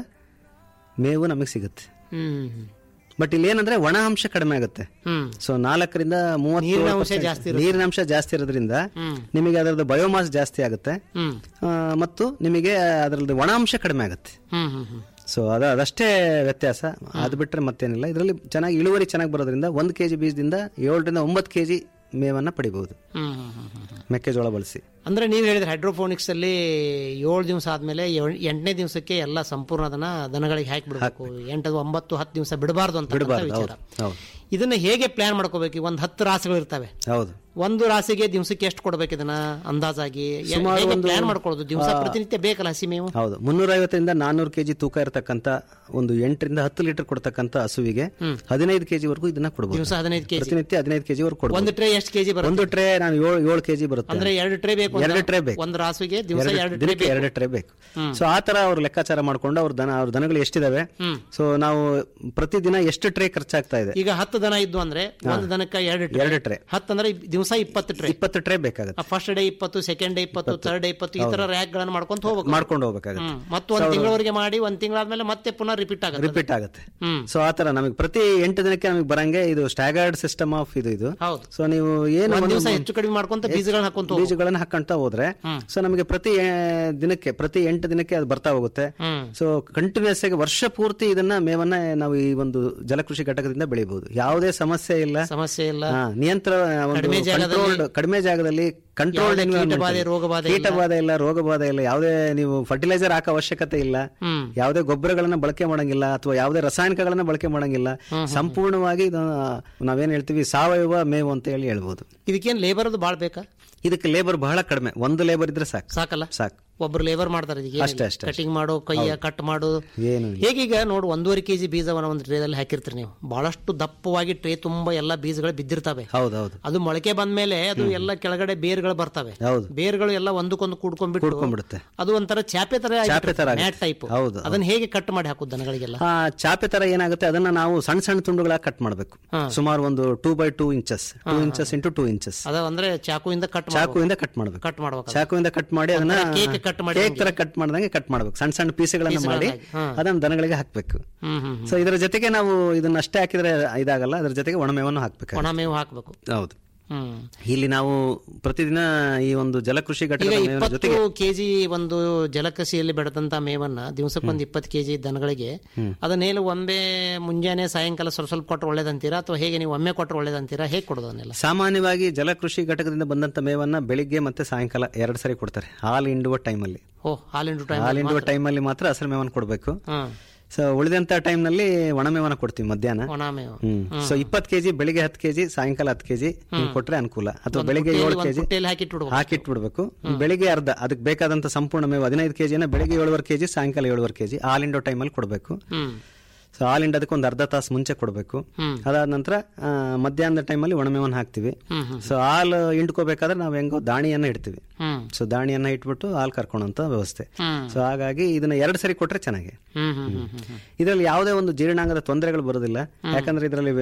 ಮೇವು ನಮಗೆ ಸಿಗುತ್ತೆ ಹ್ಮ್ ಬಟ್ ಇಲ್ಲಿ ಏನಂದ್ರೆ ಒಣ ಅಂಶ ಕಡಿಮೆ ಆಗುತ್ತೆ ಹ್ಮ್ ಸೊ ನಾಲ್ಕರಿಂದ ಮೂವತ್ತು ನೀರಿನ ಅಂಶ ಜಾಸ್ತಿ ಇರುತ್ತೆ. ನೀರಿನ ಅಂಶ ಜಾಸ್ತಿ ಇರೋದ್ರಿಂದ ನಿಮಗೆ ಅದರದ್ದು ಬಯೋಮಾಸ್ ಜಾಸ್ತಿ ಆಗುತ್ತೆ ಹ್ಮ್ ಆ, ಮತ್ತು ನಿಮಗೆ ಅದರದ್ದು ಒಣ ಅಂಶ ಕಡಿಮೆ ಆಗುತ್ತೆ ಹ್ಮ್ ಹ್ಮ್ ಹ್ಮ್ ಸೊ ಅದ ಅದಷ್ಟೇ ವ್ಯತ್ಯಾಸ ಅದು ಬಿಟ್ಟರೆ ಮತ್ತೇನಿಲ್ಲ ಇದರಲ್ಲಿ ಚೆನ್ನಾಗಿ ಇಳುವರಿ ಚೆನ್ನಾಗಿ ಬರೋದ್ರಿಂದ ಒಂದು ಕೆಜಿ ಬೀಜದಿಂದ ಏಳರಿಂದ ಒಂಬತ್ತು ಕೆಜಿ ಮೇವನ್ನ ಪಡಿಬಹುದು ಹ್ಮ್ ಹ್ಮ್ ಹ್ಮ್ ಹ್ಮ್ ಮೆಕ್ಕೆಜೋಳ ಬಳಸಿ ಅಂದ್ರೆ ನೀವು ಹೇಳಿದ್ರೆ ಹೈಡ್ರೋಫೋನಿಕ್ಸ್ ಅಲ್ಲಿ ಏಳು ದಿವಸ ಆದ್ಮೇಲೆ ಏಳ್- ಎಂಟನೇ ದಿವಸಕ್ಕೆ ಎಲ್ಲ ಸಂಪೂರ್ಣ ಅದನ್ನ ದನಗಳಿಗೆ ಹಾಕಿ ಬಿಡಬೇಕು ಎಂಟು ಒಂಬತ್ತು ಹತ್ತು ದಿವಸ ಬಿಡಬಾರ್ದು ಅಂತ ಬಿಡಬಾರ್ದು ವಿಚಾರ ಹೌದು ಹೌದು ಇದನ್ನ ಹೇಗೆ ಪ್ಲಾನ್ ಮಾಡ್ಕೋಬೇಕು ಈಗ ಒಂದ್ ಹತ್ತು ರಾಸುಗಳು ಇರ್ತವೆ ಹೌದು ಒಂದು ರಾಸಿಗೆ ದಿವಸಕ್ಕೆ ಎಷ್ಟು ಕೊಡ್ಬೇಕು ಇದನ್ನ ಅಂದಾಜಾಗಿ ಸುಮಾರು ಹೇಗೆ ಒಂದು- ಪ್ಲಾನ್ ಮಾಡ್ಕೊಳ್ಳೋದು ದಿವಸ ಆ, ಪ್ರತಿನಿತ್ಯ ಬೇಕಲ್ಲ ಹಸಿ ಮೇವು ಹೌದು ಮುನ್ನೂರ ಐವತ್ತರಿಂದ ನಾನ್ನೂರು ಕೆಜಿ ತೂಕ ಇರತಕ್ಕಂತ ಒಂದು ಎಂಟರಿಂದ ಹತ್ತು ಲೀಟರ್ ಕೊಡ್ತಕ್ಕಂತ ಹಸುವಿಗೆ ಹದಿನೈದು ಕೆಜಿ ವರೆಗೂ ಇದನ್ನ ಕೊಡಬಹುದು ದಿವಸ ಹದಿನೈದು ಕೆಜಿ ಪ್ರತಿನಿತ್ಯ ಹದಿನೈದು ಕೆಜಿ ವರೆಗೂ ಕೊಡಬಹುದು ಒಂದು ಟ್ರೇ ಎಷ್ಟು ಕೆಜಿ ಬರುತ್ತೆ ಒಂದು ಟ್ರೇ ನಾನು ಏಳು ಏಳು ಕೆಜಿ ಬರುತ್ತೆ ಅಂದ್ರೆ ಎರಡು ಟ್ರೇ ಬೇಕು ಒಂದು- ಎರಡು ಟ್ರೇ ಬೇಕು ಒಂದು ರಾಸುಗೆ ದಿವಸ ಎರಡು- ಎರಡು ಟ್ರೇ ದಿನಕ್ಕೆ ಎರಡು ಟ್ರೇ ಬೇಕು ಸೊ ಆ ತರ ಅವ್ರು ಲೆಕ್ಕಾಚಾರ ಮಾಡ್ಕೊಂಡು ಅವ್ರ ದನ ಅವ್ರ ದನಗಳು ಎಷ್ಟಿದಾವೆ ಸೊ ನಾವು ಪ್ರತಿದಿನ ಎಷ್ಟು ಟ್ರೇ ಖರ್ಚಾಗ್ತಾ ಇದೆ ಈಗ ಹತ್ತು ದನ ಇದ್ದು ಅಂದ್ರೆ ಒಂದು ದನಕ್ಕೆ ಎರಡು ಟ್ರೇ ಎರಡು ಟ್ರೇ ಹತ್ತು ಅಂದ್ರೆ ದಿವಸ ಇಪ್ಪತ್ತು ಟ್ರೇ ಇಪ್ಪತ್ತು ಟ್ರೇ ಬೇಕಾಗುತ್ತೆ ಫಸ್ಟ್ ಡೇ ಇಪ್ಪತ್ತು ಸೆಕೆಂಡ್ ಡೇ ಇಪ್ಪತ್ತು ಥರ್ಡ್ ಡೇ ಇಪ್ಪತ್ತು ಈ ತರ ರ್ಯಾಕ್ ಗಳನ್ನ ಮಾಡ್ಕೊಂತ ಹೋಗ್ಬೇಕು ಮಾಡ್ಕೊಂಡು ಹೋಗ್ಬೇಕಾಗುತ್ತೆ ಹ್ಮ್. ಮತ್ತು ಒಂದ್ ತಿಂಗಳವರೆಗೆ ಮಾಡಿ ಒಂದ್ ತಿಂಗಳಾದ್ಮೇಲೆ ಮತ್ತೆ ಪುನಃ ರಿಪೀಟ್ ಆಗುತ್ತೆ ರಿಪೀಟ್ ಆಗುತ್ತೆ ಹ್ಮ್. ಸೊ ಆತರ ನಮಗೆ ಪ್ರತಿ ಎಂಟು ದಿನಕ್ಕೆ ನಮಗೆ ಬರಂಗೆ ಇದು ಸ್ಟ್ಯಾಗರ್ಡ್ ಸಿಸ್ಟಮ್ ಆಫ್ ಇದು ಇದು ಹೌದು ಸೊ ನೀವು ಏನು ಒಂದ್ ಒಂದು- ದಿವಸ ಹೆಚ್ಚು ಕಡಿಮೆ ಮಾಡ್ಕೊಂತ ಬೀಜಗಳನ್ನ ಹಾಕೊಂತ ಹೋಗ್ಬೇಕು. ಬೀಜಗಳನ್ನ ಹಾಕೊಂತ ಹೋದ್ರೆ ಸೊ ನಮಗೆ ಪ್ರತಿ ಆ, ದಿನಕ್ಕೆ ಪ್ರತಿ ಎಂಟು ದಿನಕ್ಕೆ ಅದು ಬರ್ತಾ ಹೋಗುತ್ತೆ ಹ್ಮ್. ಸೊ ಕಂಟಿನ್ಯೂಸ್ ಆಗಿ ವರ್ಷ ಪೂರ್ತಿ ಇದನ್ನ ಮೇವನ್ನ ನಾವು ಈ ಒಂದು ಜಲಕೃಷಿ ಘಟಕದಿಂದ ಬೆಳಿಬಹುದು ಯಾವುದೇ ಸಮಸ್ಯೆ ಇಲ್ಲ ಸಮಸ್ಯೆ ಇಲ್ಲ ಹಾ, ನಿಯಂತ್ರಣ ಒಂದು ಕಡಿಮೆ ಜಾಗದಲ್ಲಿ- controlled- ಕಡಿಮೆ ಜಾಗದಲ್ಲಿ ಕಂಟ್ರೋಲ್ಡ್ ಯಾವುದೇ ಕೀಟಬಾಧೆ, ರೋಗಬಾಧೆ ಇಲ್ಲ. ಕೀಟಬಾಧೆ ಇಲ್ಲ ರೋಗಬಾಧೆ ಇಲ್ಲ ಯಾವುದೇ ನೀವು ಫರ್ಟಿಲೈಸರ್ ಹಾಕೋ ಅವಶ್ಯಕತೆ ಇಲ್ಲ ಹ್ಮ್. ಯಾವುದೇ ಗೊಬ್ಬರಗಳನ್ನ ಬಳಕೆ ಮಾಡಂಗಿಲ್ಲ ಅಥವಾ ಯಾವುದೇ ರಾಸಾಯನಿಕಗಳನ್ನ ಬಳಕೆ ಮಾಡಂಗಿಲ್ಲ ಸಂಪೂರ್ಣವಾಗಿ ಇದು ನಾವೇನ್ ಹೇಳ್ತೀವಿ ಸಾವಯವ ಮೇವು ಅಂತ ಹೇಳಿ ಹೇಳ್ಬೋದು ಇದಕ್ಕೇನ್ ಲೇಬರ್ ಅದು ಬಾಳ್ ಬೇಕಾ ಇದಕ್ಕೆ ಲೇಬರ್ ಬಹಳ ಕಡಿಮೆ ಒಂದು ಲೇಬರ್ ಇದ್ರೆ ಸಾಕು ಸಾಕಲ್ಲ ಸಾಕು ಒಬ್ರು ಲೇಬರ್ ಮಾಡ್ತಾರೆ ಇದಕ್ಕೆ ಅಷ್ಟೇ, ಅಷ್ಟೇ, ಕಟಿಂಗ್ ಮಾಡು ಕೈಯ ಕಟ್ ಮಾಡು ಏನು ಇಲ್ಲ. ಹೇಗೀಗ ನೋಡು ಒಂದೂವರೆ ಕೆಜಿ ಬೀಜವನ್ನ ಒಂದು ಟ್ರೇದಲ್ಲಿ ಹಾಕಿರ್ತೀರಿ ನೀವು ಬಹಳಷ್ಟು ದಪ್ಪವಾಗಿ ಟ್ರೇ ತುಂಬಾ ಎಲ್ಲ ಬೀಜಗಳು ಬಿದ್ದಿರ್ತವೆ ಹೌದು ಹೌದು ಅದು ಮೊಳಕೆ ಬಂದ್ಮೇಲೆ ಅದು ಎಲ್ಲ ಕೆಳಗಡೆ ಬೇರ್ಗಳು ಬರ್ತವೆ ಹೌದು. ಬೇರ್ಗಳು ಎಲ್ಲ ಒಂದಕ್ಕೊಂದು ಕೂಡ್ಕೊಂಡ್ಬಿಟ್ಟು ಕೂಡ್ಕೊಂಡ್ಬಿಡುತ್ತೆ. ಅದು ಒಂಥರ ಚಾಪೆ ತರ ಚಾಪೆ ತರ ಆಗುತ್ತೆ. ಮ್ಯಾಟ್ ಟೈಪ್ ಹೌದು, ಅದನ್ನ ಹೇಗೆ ಕಟ್ ಮಾಡಿ ಹಾಕುದು ದನಗಳಿಗೆಲ್ಲ ಆ ಚಾಪೆ ತರ ಏನಾಗುತ್ತೆ ಅದನ್ನ ನಾವು ಸಣ್ಣ ಸಣ್ಣ ತುಂಡುಗಳಾಗಿ ಕಟ್ ಮಾಡಬೇಕು ಸುಮಾರು ಒಂದು two by two inches two inches into two inches ಅದ ಅಂದ್ರೆ ಚಾಕುವಿಂದ ಕಟ್ ಚಾಕುವಿಂದ ಕಟ್ ಮಾಡಬೇಕು ಕಟ್ ಮಾಡ್ಬೇಕು ಚಾಕುವಿಂದ ಕಟ್ ಮಾಡಿ ಅದನ್ನ ಕೇಕ್ ಕಟ್ ಮಾಡಿ ಕೇಕ್ ತರ ಕಟ್ ಮಾಡ್ದಂಗೆ ಕಟ್ ಮಾಡಬೇಕು ಸಣ್ಣ ಸಣ್ಣ ಪೀಸ್ಗಳನ್ನ ಮಾಡಿ ಪೀಸ್ಗಳನ್ನಾಗಿ, ಹಾ. ಅದನ್ನ ದನಗಳಿಗೆ ಹಾಕ್ಬೇಕು ಹ್ಮ್ ಹ್ಮ್ ಸೊ ಇದರ ಜೊತೆಗೆ ನಾವು ಇದನ್ನ ಅಷ್ಟೇ ಹಾಕಿದ್ರೆ ಇದಾಗಲ್ಲ ಅದ್ರ ಜೊತೆಗೆ ಒಣಮೇವನ್ನು ಹಾಕ್ಬೇಕು ಒಣ ಮೇವು ಹಾಕ್ಬೇಕು ಹೌದು ಹ್ಮ್ ಇಲ್ಲಿ ನಾವು ಪ್ರತಿದಿನ ಈ ಒಂದು ಜಲಕೃಷಿ ಈಗ ಘಟಕದ ಮೇವಿನ ಇಪ್ಪತ್ತು ಜೊತೆಗೆ ಕೆಜಿ ಒಂದು ಜಲಕೃಷಿಯಲ್ಲಿ ಬೆಳೆದಂತ ಮೇವನ್ನ ದಿವಸಕ್ಕೊಂದು ಇಪ್ಪತ್ತು ಕೆಜಿ ದನಗಳಿಗೆ ಅದನ್ನೇನು ಒಮ್ಮೆ ಮುಂಜಾನೆ ಸಾಯಂಕಾಲ ಸ್ವಲ್ಪ ಸ್ವಲ್ಪ ಕೊಟ್ಟರೆ ಒಳ್ಳೇದಂತೀರಾ ಅಥವಾ ಹೇಗೆ ನೀವು ಒಮ್ಮೆ ಕೊಟ್ಟರೆ ಒಳ್ಳೇದಂತೀರಾ ಹೇಗೆ ಕೊಡೋದು ಅದನ್ನೆಲ್ಲ ಸಾಮಾನ್ಯವಾಗಿ ಜಲಕೃಷಿ ಘಟಕದಿಂದ ಬಂದಂತ ಮೇವನ್ನ ಬೆಳಿಗ್ಗೆ ಮತ್ತೆ ಸಾಯಂಕಾಲ ಎರಡು ಸರಿ ಕೊಡ್ತಾರೆ ಹಾಲು ಹಿಂಡುವ ಟೈಮಲ್ಲಿ ಓ ಹಾಲಿಂಡು ಟೈಮ್ ಹಾಲು ಹಿಂಡುವ ಟೈಮಲ್ಲಿ ಮಾತ್ರ ಹಸಿರು ಮೇವನ್ನು ಕೊಡಬೇಕು ಹ್ಮ್ ಸೊ ಉಳಿದಂತ ಟೈಮ್ನಲ್ಲಿ ಒಣಮೇವನ್ನ ಕೊಡ್ತೀವಿ ಮಧ್ಯಾಹ್ನ ಒಣ ಮೇವು ಹ್ಮ್ ಸೊ ಇಪ್ಪತ್ತು ಕೆಜಿ ಬೆಳಿಗ್ಗೆ ಹತ್ತು ಕೆಜಿ ಸಾಯಂಕಾಲ ಹತ್ತು ಕೆಜಿ ಕೊಟ್ರೆ ಅನುಕೂಲ ಅಥವಾ ಒಂದು ಬೆಳಿಗ್ಗೆ ಪುಟ್ಟಿಯಲ್ಲಿ ಏಳು ಒಂದು ಕೆಜಿ ಪುಟ್ಟಿಯಲ್ಲಿ ಹಾಕಿಟ್ಬಿಡ್ಬೇಕು. ಹಾಕಿಟ್ಬಿಡ್ಬೇಕು ಬೆಳಿಗ್ಗೆ ಅರ್ಧ ಅದಕ್ಕೆ ಬೇಕಾದಂತ ಸಂಪೂರ್ಣ ಮೇವು ಹದಿನೈದು ಕೆಜಿನ ಬೆಳಿಗ್ಗೆ ಏಳುವರೆ ಕೆಜಿ ಸಾಯಂಕಾಲ ಏಳುವರೆ ಕೆಜಿ ಹಾಲಿಂಡೋ ಟೈಮಲ್ಲಿ ಕೊಡಬೇಕು ಹ್ಮ್ ಸೊ ಹಾಲಿಂಡೋದಕ್ಕೆ ಒಂದು ಅರ್ಧ ತಾಸು ಮುಂಚೆ ಕೊಡಬೇಕು ಹ್ಮ್. ಅದಾದ ನಂತರ ಆ, ಮಧ್ಯಾಹ್ನದ ಟೈಮಲ್ಲಿ ಒಣಮೇವನ್ನು ಹಾಕ್ತಿವಿ ಹ್ಮ್, ಹ್ಮ್. ಸೊ ಹಾಲು ಹಿಂಡ್ಕೋಬೇಕಾದ್ರೆ ನಾವು ಹೆಂಗೋ ದಾಣಿಯನ್ನ ಇಡ್ತೀವಿ ಹ್ಮ್ ಸೊ ದಾಣಿಯನ್ನ ಇಟ್ಬಿಟ್ಟು ಹಾಲು ಕರ್ಕೊಳ್ಳೋಂಥ ವ್ಯವಸ್ಥೆ ಹ್ಮ್. ಸೊ ಹಾಗಾಗಿ ಇದನ್ನ ಎರಡು ಸರಿ ಕೊಟ್ರೆ ಚೆನ್ನಾಗಿ ಹ್ಮ್ ಹ್ಮ್ ಹ್ಮ್ ಹ್ಮ್ ಹ್ಮ್ ಇದರಲ್ಲಿ ಯಾವುದೇ ಒಂದು ಜೀರ್ಣಾಂಗದ ತೊಂದರೆಗಳು ಬರೋದಿಲ್ಲ ಯಾಕಂದ್ರೆ ಇದರಲ್ಲಿ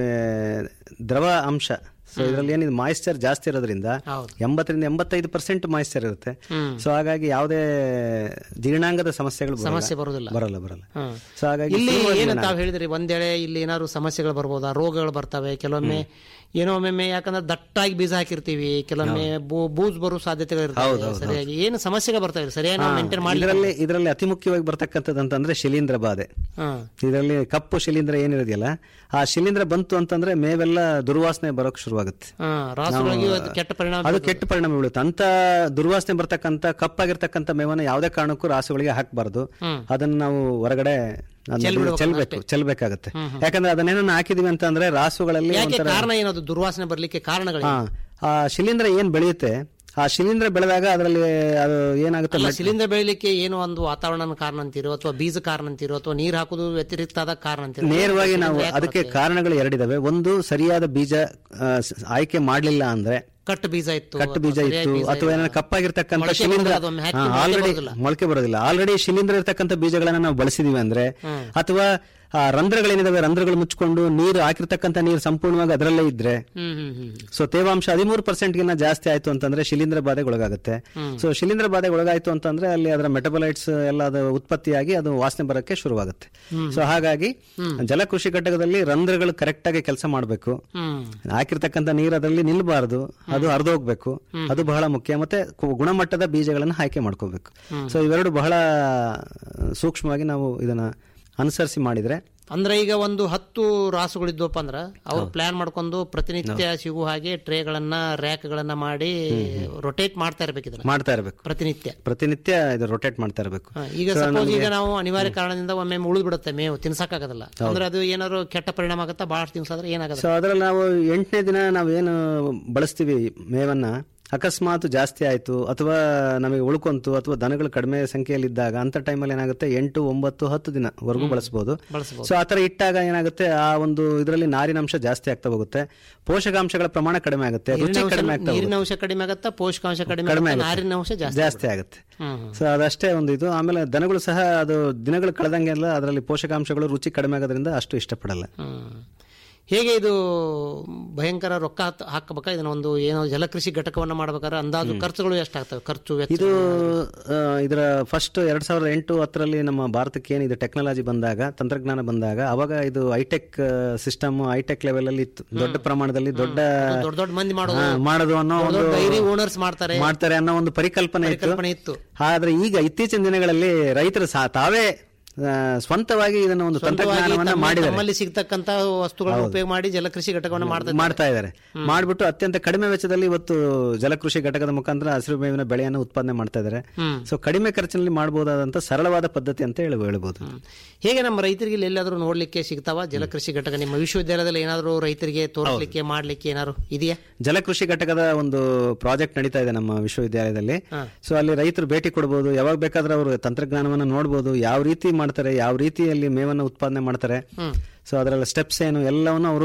ದ್ರವ ಅಂಶ ಸೊ ಇದರಲ್ಲಿ ಏನಿದೆ ಮಾಯಿಶ್ಚರ್ ಜಾಸ್ತಿ ಇರೋದ್ರಿಂದ ಹೌದು. ಎಂಬತ್ತರಿಂದ ಎಂಬತ್ತೈದು ಪರ್ಸೆಂಟ್ ಮಾಯಿಶ್ಚರ್ ಇರುತ್ತೆ ಹ್ಮ್. ಸೊ ಹಾಗಾಗಿ ಯಾವುದೇ ಜೀರ್ಣಾಂಗದ ಸಮಸ್ಯೆಗಳು ಬರಲ್ಲ. ಸಮಸ್ಯೆ ಬರೋದಿಲ್ಲ. ಬರಲ್ಲ ಬರಲ್ಲ ಹ್ಮ್. ಸೊ ಹಾಗಾಗಿ ಇಲ್ಲಿ ಸುಲಭವಾಗಿ ಏನು ನಾನು- ತಾವು ಹೇಳಿದ್ರಿ ಒಂದೇಳೆ ಇಲ್ಲಿ ಏನಾದ್ರು ಸಮಸ್ಯೆಗಳು ಬರ್ಬೋದಾ ರೋಗಗಳು ಬರ್ತವೆ ಕೆಲವೊಮ್ಮೆ ಏನೋ ಒಮ್ಮೊಮ್ಮೆ ಯಾಕಂದ್ರೆ ದಟ್ಟಾಗಿ ಬೀಜ ಹಾಕಿರ್ತೀವಿ ಕೆಲವೊಮ್ಮೆ ಬೂ- ಬೂಜ್ ಬರೋ ಸಾಧ್ಯತೆಗಳು ಇರ್ತವೆ ಸರಿಯಾಗಿ ಏನು ಸಮಸ್ಯೆಗಳು ಬರ್ತಾವೆ ಸರಿಯಾಗಿ ನಾವು ಮೇಂಟೈನ್ ಮಾಡಿ ಇದರಲ್ಲಿ ಇದರಲ್ಲಿ ಅತಿ ಮುಖ್ಯವಾಗಿ ಬರ್ತಕ್ಕಂಥದ್ದು ಅಂತಂದ್ರೆ ಶಿಲೀಂಧ್ರ ಬಾಧೆ ಹ್ಮ್ ಇದರಲ್ಲಿ ಕಪ್ಪು ಶಿಲೀಂಧ್ರ ಏನಿರೋದಿಲ್ಲ ಆ ಶಿಲೀಂಧ್ರ ಬಂತು ಅಂತಂದ್ರೆ ಮೇವೆಲ್ಲ ದುರ್ವಾಸನೆ ಬರೋಕ್ ಶುರುವಾಗುತ್ತೆ ಹ್ಮ್ ರಾಸುಗಳಿಗೆ ಅದು ಕೆಟ್ಟ ಪರಿಣಾಮ ಅದು ಕೆಟ್ಟ ಪರಿಣಾಮ ಬೀಳುತ್ತೆ ಅಂತ ದುರ್ವಾಸನೆ ಬರ್ತಕ್ಕಂಥ ಕಪ್ಪಾಗಿರ್ತಕ್ಕಂಥ ಮೇವನ್ನ ಯಾವುದೇ ಕಾರಣಕ್ಕೂ ರಾಸುಗಳಿಗೆ ಹಾಕಬಾರ್ದು ಅದನ್ನ ನಾವು ಹೊರಗಡೆ ಅದನ್ನ ಚೆಲ್ಬಿಡ್ಬೇಕು ಚೆಲ್ಬೇಕು ಚೆಲ್ಬೇಕಾಗತ್ತೆ ಯಾಕಂದ್ರೆ ಅದನ್ನೇನೋ ಹಾಕಿದೀವಿ ಅಂತಂದ್ರೆ ರಾಸುಗಳಲ್ಲಿ ಯಾಕೆ ಒಂಥರ ಕಾರಣ ಏನದು ದುರ್ವಾಸನೆ ಬರ್ಲಿಕ್ಕೆ ಕಾರಣಗಳು ಹಾ ಆ ಶಿಲೀಂಧ್ರ ಏನ್ ಬೆಳೆಯುತ್ತೆ ಆ ಶಿಲೀಂಧ್ರ ಬೆಳೆದಾಗ ಅದರಲ್ಲಿ ಅದು ಏನಾಗುತ್ತೆ ಅಲ್ಲ ಮಟ್- ಸಿಲಿಂಡರ್ ಬೆಳಿಲಿಕ್ಕೆ ಏನು ಒಂದು ವಾತಾವರಣ ಕಾರಣ ಅಂತೀರೋ ಅಥವಾ ಬೀಜ ಕಾರಣ ಅಂತೀರೋ ಅಥವಾ ನೀರ್ ಹಾಕುದು ವ್ಯತಿರಿಕ್ತ ಆದ ಕಾರಣ ಅಂತೀರೋ ನೇರವಾಗಿ ನಾವು ಯಾಕೆ ಅದಕ್ಕೆ ಬರುತ್ತೆ? ಕಾರಣಗಳು ಎರಡಿದಾವೆ ಒಂದು ಸರಿಯಾದ ಬೀಜ ಆ, ಸ- ಆಯ್ಕೆ ಮಾಡ್ಲಿಲ್ಲ ಅಂದ್ರೆ ಕಟ್ಟು ಬೀಜ ಇತ್ತು ಕಟ್ಟು ಅಥವಾ ಬೀಜ ಸರಿಯಾಗಿ ಇತ್ತು ಬೀಜ ಅಥವಾ ಇಲ್ಲ. ಏನಾದ್ರು ಕಪ್ಪಾಗಿರ್ತಕ್ಕಂಥ ಮೊಳಕೆ ಶಿಲೀಂಧ್ರ ಬರೋದಿಲ್ಲ, ಅದೊಮ್ಮೆ ಹಾಕಿ ಮೊಳಕೆ ಆಲ್ರೆಡಿ ಬರೋದಿಲ್ಲ. ಮೊಳಕೆ ಬರೋದಿಲ್ಲ ಆಲ್ರೆಡಿ ಶಿಲೀಂಧ್ರ ಇರ್ತಕ್ಕಂಥ ಬೀಜಗಳನ್ನ ನಾವು ಬಳಸಿದೀವಿ ಅಂದ್ರೆ ಅಥವಾ ಆ ರಂಧ್ರಗಳೇನಿದಾವೆ ರಂಧ್ರಗಳು ಮುಚ್ಕೊಂಡು ನೀರು ಹಾಕಿರ್ತಕ್ಕಂಥ ನೀರು ಸಂಪೂರ್ಣವಾಗಿ ಅದರಲ್ಲೇ ಇದ್ರೆ ಹ್ಮ್ ಹ್ಮ್ ಹ್ಮ್ ಸೊ ತೇವಾಂಶ ಹದಿಮೂರು ಪರ್ಸೆಂಟ್ ಗಿನ್ನ ಜಾಸ್ತಿ ಆಯ್ತು ಅಂತಂದ್ರೆ ಶಿಲೀಂಧ್ರ ಬಾಧೆಗೆ ಒಳಗಾಗುತ್ತೆ ಸೊ ಶಿಲೀಂಧ್ರ ಬಾಧೆಗೆ ಒಳಗಾಯ್ತು ಅಂತಂದ್ರೆ ಅಲ್ಲಿ ಅದರ ಮೆಟಬಲೈಟ್ಸ್ ಎಲ್ಲ ಅದು ಉತ್ಪತ್ತಿಯಾಗಿ ಅದು ವಾಸನೆ ಬರಕ್ಕೆ ಶುರುವಾಗುತ್ತೆ ಸೊ ಹಾಗಾಗಿ ಜಲಕೃಷಿ ಘಟಕದಲ್ಲಿ ರಂಧ್ರಗಳು ಕರೆಕ್ಟ್ ಆಗಿ ಕೆಲಸ ಮಾಡಬೇಕು ಹ್ಮ್ ಹಾಕಿರ್ತಕ್ಕಂಥ ನೀರು ಅದರಲ್ಲಿ ನಿಲ್ಬಾರ್ದು ಅದು ಹರಿದೋಗ್ಬೇಕು ಅದು ಬಹಳ ಮುಖ್ಯ ಮತ್ತೆ ಕು- ಗುಣಮಟ್ಟದ ಬೀಜಗಳನ್ನು ಆಯ್ಕೆ ಮಾಡ್ಕೋಬೇಕು ಸೊ ಇವೆರಡು ಬಹಳ ಸೂಕ್ಷ್ಮವಾಗಿ ನಾವು ಇದನ್ನ ಅನುಸರಿಸಿ ಮಾಡಿದ್ರೆ ಅಂದ್ರೆ ಈಗ ಒಂದು ಹತ್ತು ರಾಸುಗಳಿದ್ವಪ್ಪ ಅಂದ್ರ ಅವ್ರು ಪ್ಲಾನ್ ಮಾಡ್ಕೊಂಡು ಪ್ರತಿನಿತ್ಯ ಸಿಗುವ ಹಾಗೆ ಟ್ರೇಗಳನ್ನ ರ್ಯಾಕ್ಗಳನ್ನ ಮಾಡಿ ರೊಟೇಟ್ ಮಾಡ್ತಾ ಇರ್ಬೇಕು ಇದನ್ನ ಮಾಡ್ತಾ ಇರಬೇಕು ಪ್ರತಿನಿತ್ಯ ಪ್ರತಿನಿತ್ಯ ಇದು ರೊಟೇಟ್ ಮಾಡ್ತಾ ಇರಬೇಕು ಹ, ಈಗ ಸಪೋಸ್ ಈಗ ನಾವು ಅನಿವಾರ್ಯ ಕಾರಣದಿಂದ ಒಮ್ಮೆ ಉಳಿದು ಬಿಡುತ್ತೆ ಮೇವು ತಿನ್ಸಕ್ಕಾಗಲ್ಲ ಅಂದ್ರೆ ಅದು ಏನಾದ್ರು ಕೆಟ್ಟ ಪರಿಣಾಮ ಆಗುತ್ತಾ ಬಹಳಷ್ಟು ದಿವಸ ಆದ್ರೆ ಏನಾಗಲ್ಲ ಸೊ ಅದರಲ್ಲಿ ನಾವು ಎಂಟನೇ ದಿನ ನಾವೇನು ಬಳಸ್ತೀವಿ ಮೇವನ್ನ ಅಕಸ್ಮಾತ್ ಜಾಸ್ತಿ ಆಯ್ತು ಅಥವಾ ನಮಗೆ ಉಳ್ಕೊಂತು ಅಥವಾ ದನಗಳು ಕಡಿಮೆ ಸಂಖ್ಯೆಯಲ್ಲಿದ್ದಾಗ ಅಂತ ಟೈಮಲ್ಲಿ ಏನಾಗುತ್ತೆ ಎಂಟು ಒಂಬತ್ತು ಹತ್ತು ದಿನವರೆಗೂ ಬಳಸಬಹುದು ಬಳಸ್ಬೋದು. ಸೊ ಆತರ ಇಟ್ಟಾಗ ಏನಾಗುತ್ತೆ ಆ ಒಂದು ಇದರಲ್ಲಿ ನಾರಿನಾಂಶ ಜಾಸ್ತಿ ಆಗ್ತಾ ಹೋಗುತ್ತೆ ಪೋಷಕಾಂಶಗಳ ಪ್ರಮಾಣ ಕಡಿಮೆ ಆಗುತ್ತೆ ರುಚಿ ನೀರಿನ ಕಡಿಮೆ ಅಂಶ- ಆಗ್ತಾ ನೀರಿನ ಹೋಗುತ್ತೆ ಅಂಶ ಕಡಿಮೆ ಆಗತ್ತಾ ಪೋಷಕಾಂಶ ಕಡಿಮೆ ಕಡಿಮೆ ಆಗತ್ತಾ? ಆಗುತ್ತೆ. ನಾರಿನ ಅಂಶ ಜಾಸ್ತಿ ಜಾಸ್ತಿ ಆಗುತ್ತೆ ಹ್ಮ್, ಹ್ಮ್. ಸೊ ಅದಷ್ಟೇ ಒಂದು ಇದು ಆಮೇಲೆ ದನಗಳು ಸಹ ಅದು ದಿನಗಳು ಕಳೆದಂಗೆಲ್ಲ ಅದರಲ್ಲಿ ಪೋಷಕಾಂಶಗಳು ರುಚಿ ಕಡಿಮೆ ಆಗೋದ್ರಿಂದ ಅಷ್ಟು ಇಷ್ಟಪಡಲ್ಲ ಹ್ಮ್. ಹೇಗೆ ಇದು ಭಯಂಕರ ರೊಕ್ಕ ಹಾಕ್- ಹಾಕಬೇಕಾ ಇದನ್ನ ಒಂದು ಏನೋ ಜಲಕೃಷಿ ಘಟಕವನ್ನ ಮಾಡ್ಬೇಕಾದ್ರೆ ಅಂದಾಜು ಖರ್ಚುಗಳು ಎಷ್ಟಾಗ್ತವೆ ಖರ್ಚು ವೆಚ್ಚ ಇದು ಆ, ಇದರ ಫಸ್ಟ್ ಎರಡ್ ಸಾವಿರದ ಎಂಟು ಹತ್ತರಲ್ಲಿ ನಮ್ಮ ಭಾರತಕ್ಕೆ ಏನಿದೆ ಟೆಕ್ನಾಲಜಿ ಬಂದಾಗ ತಂತ್ರಜ್ಞಾನ ಬಂದಾಗ ಅವಾಗ ಇದು ಹೈಟೆಕ್ ಸಿಸ್ಟಮ್ ಹೈಟೆಕ್ ಲೆವೆಲ್ ಅಲ್ಲಿ ಇತ್ತು ದೊಡ್ಡ ಪ್ರಮಾಣದಲ್ಲಿ ದೊಡ್ಡ ದೊಡ್ಡ ದೊಡ್ಡ ಮಂದಿ ಮಾಡೋದು ಹಾ, ಮಾಡೋದು ಅನ್ನೋ ದೊಡ್ಡ ಒಂದು ದೊಡ್ಡ ಡೈರಿ ಓನರ್ಸ್ ಮಾಡ್ತಾರೆ ಮಾಡ್ತಾರೆ ಅನ್ನೋ ಒಂದು ಪರಿಕಲ್ಪನೆ ಇತ್ತು ಪರಿಕಲ್ಪನೆ ಇತ್ತು ಆದ್ರೆ ಈಗ ಇತ್ತೀಚಿನ ದಿನಗಳಲ್ಲಿ ರೈತರು ಸಾ- ತಾವೇ ಆ, ಸ್ವಂತವಾಗಿ ಇದನ್ನ ಒಂದು ಸ್ವಂತವಾಗಿ ತಂತ್ರಜ್ಞಾನವನ್ನ ತಮ್ಮ- ಮಾಡಿದ್ದಾರೆ ತಮ್ಮಲ್ಲಿ ಸಿಗ್ತಕ್ಕಂತ ವಸ್ತುಗಳನ್ನು ಹೌದು. ಉಪಯೋಗ ಮಾಡಿ ಜಲಕೃಷಿ ಘಟಕವನ್ನು ಮಾಡ್ತಾ ಮಾಡ್ತಾ ಇದ್ದಾರೆ ಮಾಡ್ಬಿಟ್ಟು ಅತ್ಯಂತ ಕಡಿಮೆ ವೆಚ್ಚದಲ್ಲಿ ಇವತ್ತು ಜಲಕೃಷಿ ಘಟಕದ ಮುಖಾಂತರ ಹಸಿರು ಮೇವಿನ ಬೆಳೆಯನ್ನು ಉತ್ಪಾದನೆ ಮಾಡ್ತಾ ಇದ್ದಾರೆ ಹ್ಮ್. ಸೊ ಕಡಿಮೆ ಖರ್ಚಿನಲ್ಲಿ ಮಾಡಬಹುದಾದಂತ ಸರಳವಾದ ಪದ್ಧತಿ ಅಂತ ಹೇಳಿ ಹೇಳ್ಬೋದು ಹೇಗೆ ನಮ್ಮ ರೈತರಿಗೆ ಇಲ್ಲಿ ಎಲ್ಲಾದ್ರೂ ನೋಡ್ಲಿಕ್ಕೆ ಸಿಗ್ತಾವ ಜಲಕೃಷಿ ಘಟಕ ನಿಮ್ಮ ವಿಶ್ವವಿದ್ಯಾಲಯದಲ್ಲಿ ಏನಾದರೂ ರೈತರಿಗೆ ತೋರಿಸ್ಲಿಕ್ಕೆ ಮಾಡ್ಲಿಕ್ಕೆ ಏನಾದ್ರು ಇದೆಯಾ ಜಲಕೃಷಿ ಘಟಕದ ಒಂದು ಪ್ರಾಜೆಕ್ಟ್ ನಡೀತಾ ಇದೆ ನಮ್ಮ ವಿಶ್ವವಿದ್ಯಾಲಯದಲ್ಲಿ ಸೊ ಅಲ್ಲಿ ರೈತರು ಭೇಟಿ ಕೊಡಬಹುದು ಯಾವಾಗ ಬೇಕಾದ್ರೆ ಅವರು ತಂತ್ರಜ್ಞಾನವನ್ನು ನೋಡಬಹುದು ಯಾವ ರೀತಿ ಮಾಡ್ತಾರೆ ಯಾವ ರೀತಿಯಲ್ಲಿ ಮೇವನ್ನು ಉತ್ಪಾದನೆ ಮಾಡ್ತಾರೆ ಸೊ ಅದರಲ್ಲಿ ಸ್ಟೆಪ್ಸ್ ಏನು ಎಲ್ಲವನ್ನು ಅವರು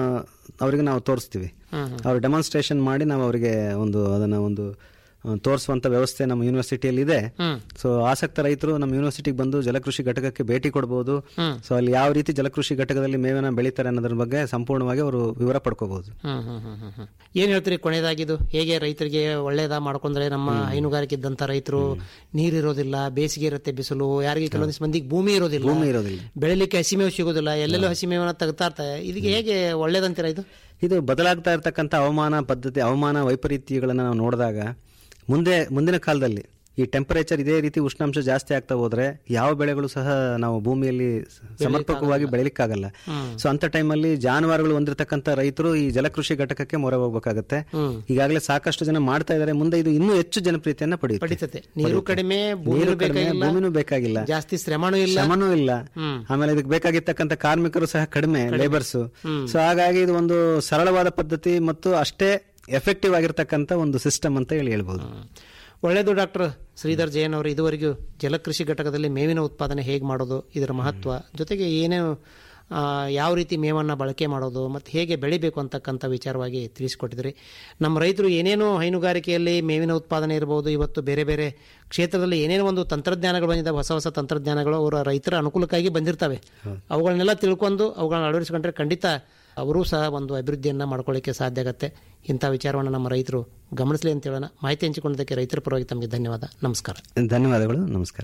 ಅವರಿಗೆ ನಾವು ತೋರಿಸ್ತೀವಿ ಅವರು ಡೆಮಾನ್ಸ್ಟ್ರೇಷನ್ ಮಾಡಿ ನಾವು ಅವರಿಗೆ ಒಂದು ಅದನ್ನ ಒಂದು ಆ, ತೋರಿಸುವಂತ ವ್ಯವಸ್ಥೆ ನಮ್ಮ ಯೂನಿವರ್ಸಿಟಿಯಲ್ಲಿ ಇದೆ ಸೊ ಆಸಕ್ತ ರೈತರು ನಮ್ಮ ಯೂನಿವರ್ಸಿಟಿಗೆ ಬಂದು ಜಲಕೃಷಿ ಘಟಕಕ್ಕೆ ಭೇಟಿ ಕೊಡಬಹುದು ಸೊ ಅಲ್ಲಿ ಯಾವ ರೀತಿ ಜಲಕೃಷಿ ಘಟಕದಲ್ಲಿ ಮೇವನ್ನ ಬೆಳೀತಾರೆ ಅನ್ನೋದ್ರ ಬಗ್ಗೆ ಸಂಪೂರ್ಣವಾಗಿ ಅವರು ವಿವರ ಪಡ್ಕೋಬಹುದು ಹ್ಮ್ ಹ್ಮ್ ಹ್ಮ್ ಹ್ಮ್ ಹ್ಮ್. ಏನ್ ಹೇಳ್ತೀರಿ ಕೊನೆಯದಾಗಿದ್ದು ಹೇಗೆ ರೈತರಿಗೆ ಒಳ್ಳೇದ ಮಾಡ್ಕೊಂಡ್ರೆ ನಮ್ಮ ಹೈನುಗಾರಿಕೆ ಇದ್ದಂತ ರೈತರು ನೀರಿರೋದಿಲ್ಲ ಬೇಸಿಗೆ ಇರುತ್ತೆ ಬಿಸಿಲು ಯಾರಿಗೆ ಕೆಲವೊಂದಿಷ್ಟು ಮಂದಿಗೆ ಭೂಮಿ ಇರೋದಿಲ್ಲ ಭೂಮಿ ಇರೋದಿಲ್ಲ ಬೆಳಿಲಿಕ್ಕೆ ಹಸಿಮೇವು ಸಿಗೋದಿಲ್ಲ ಎಲ್ಲೆಲ್ಲೂ ಹಸಿಮೇವನ್ನ ತೆಗ್ತಾ ಇರ್ತಾರೆ ಇದಕ್ಕೆ ಹೇಗೆ ಒಳ್ಳೇದಂತೀರಾ ಇದು ಇದು ಬದಲಾಗ್ತಾ ಇರತಕ್ಕಂಥ ಹವಾಮಾನ ಪದ್ಧತಿ ಹವಾಮಾನ ವೈಪರೀತ್ಯಗಳನ್ನು ನಾವು ನೋಡಿದಾಗ ಮುಂದೆ ಮುಂದಿನ ಕಾಲದಲ್ಲಿ ಈ ಟೆಂಪರೇಚರ್ ಇದೇ ರೀತಿ ಉಷ್ಣಾಂಶ ಜಾಸ್ತಿ ಆಗ್ತಾ ಹೋದ್ರೆ ಯಾವ ಬೆಳೆಗಳು ಸಹ ನಾವು ಭೂಮಿಯಲ್ಲಿ ಸಮರ್ಪಕವಾಗಿ ಬೆಳಿಲಿಕ್ಕಾಗಲ್ಲ ಸೊ ಅಂತ ಟೈಮಲ್ಲಿ ಜಾನುವಾರುಗಳು ಹೊಂದಿರತಕ್ಕಂಥ ರೈತರು ಈ ಜಲಕೃಷಿ ಘಟಕಕ್ಕೆ ಮೊರೆ ಹೋಗ್ಬೇಕಾಗತ್ತೆ ಈಗಾಗಲೇ ಸಾಕಷ್ಟು ಜನ ಮಾಡ್ತಾ ಇದ್ದಾರೆ ಮುಂದೆ ಇದು ಇನ್ನೂ ಹೆಚ್ಚು ಜನಪ್ರಿಯತೆಯನ್ನ ಪಡೆಯುತ್ತೆ ಪಡಿತತೆ ನೀರು ಕಡಿಮೆ ಭೂಮಿನೂ ನೀರು ಕಡಿಮೆ, ಬೇಕಾಗಿಲ್ಲ ಭೂಮಿನೂ ಬೇಕಾಗಿಲ್ಲ ಜಾಸ್ತಿ ಶ್ರಮನೂ ಇಲ್ಲ ಶ್ರಮನೂ ಇಲ್ಲ ಆಮೇಲೆ ಇದಕ್ಕೆ ಬೇಕಾಗಿರ್ತಕ್ಕಂಥ ಕಾರ್ಮಿಕರು ಸಹ ಕಡಿಮೆ ಲೇಬರ್ಸ್ ಸೊ ಹಾಗಾಗಿ ಇದು ಒಂದು ಸರಳವಾದ ಪದ್ಧತಿ ಮತ್ತು ಅಷ್ಟೇ ಎಫೆಕ್ಟಿವ್ ಆಗಿರ್ತಕ್ಕಂಥ ಒಂದು ಸಿಸ್ಟಮ್ ಅಂತ ಹೇಳಿ ಹೇಳ್ಬೋದು ಒಳ್ಳೆಯದು ಡಾಕ್ಟರ್ ಶ್ರೀಧರ್ ಜಯನ್ ಅವರು ಇದುವರೆಗೂ ಜಲಕೃಷಿ ಘಟಕದಲ್ಲಿ ಮೇವಿನ ಉತ್ಪಾದನೆ ಹೇಗೆ ಮಾಡೋದು ಇದರ ಮಹತ್ವ ಜೊತೆಗೆ ಏನೇನು ಆ, ಯಾವ ರೀತಿ ಮೇವನ್ನು ಬಳಕೆ ಮಾಡೋದು ಮತ್ತು ಹೇಗೆ ಬೆಳಿಬೇಕು ಅಂತಕ್ಕಂಥ ವಿಚಾರವಾಗಿ ತಿಳಿಸಿಕೊಟ್ಟಿದ್ರಿ ನಮ್ಮ ರೈತರು ಏನೇನು ಹೈನುಗಾರಿಕೆಯಲ್ಲಿ ಮೇವಿನ ಉತ್ಪಾದನೆ ಇರಬಹುದು ಇವತ್ತು ಬೇರೆ ಬೇರೆ ಕ್ಷೇತ್ರದಲ್ಲಿ ಏನೇನು ಒಂದು ತಂತ್ರಜ್ಞಾನಗಳು ಬಂದಿದ್ದಾವೆ ಹೊಸ ಹೊಸ ತಂತ್ರಜ್ಞಾನಗಳು ಅವರ ರೈತರ ಅನುಕೂಲಕ್ಕಾಗಿ ಬಂದಿರ್ತವೆ ಅವುಗಳನ್ನೆಲ್ಲ ತಿಳ್ಕೊಂಡು ಅವುಗಳನ್ನ ಅಳವಡಿಸ್ಕೊಂಡ್ರೆ ಖಂಡಿತ ಅವರೂ ಸಹ ಒಂದು ಅಭಿವೃದ್ಧಿಯನ್ನು ಮಾಡ್ಕೊಳ್ಳಿಕ್ಕೆ ಸಾಧ್ಯ ಆಗುತ್ತೆ ಇಂಥ ವಿಚಾರವನ್ನು ನಮ್ಮ ರೈತರು ಗಮನಿಸಲಿ ಅಂತ ಹೇಳೋಣ ಮಾಹಿತಿ ಹಂಚಿಕೊಂಡದಕ್ಕೆ ರೈತರ ಪರವಾಗಿ ತಮಗೆ ಧನ್ಯವಾದ ನಮಸ್ಕಾರ ಧನ್ಯವಾದಗಳು ನಮಸ್ಕಾರ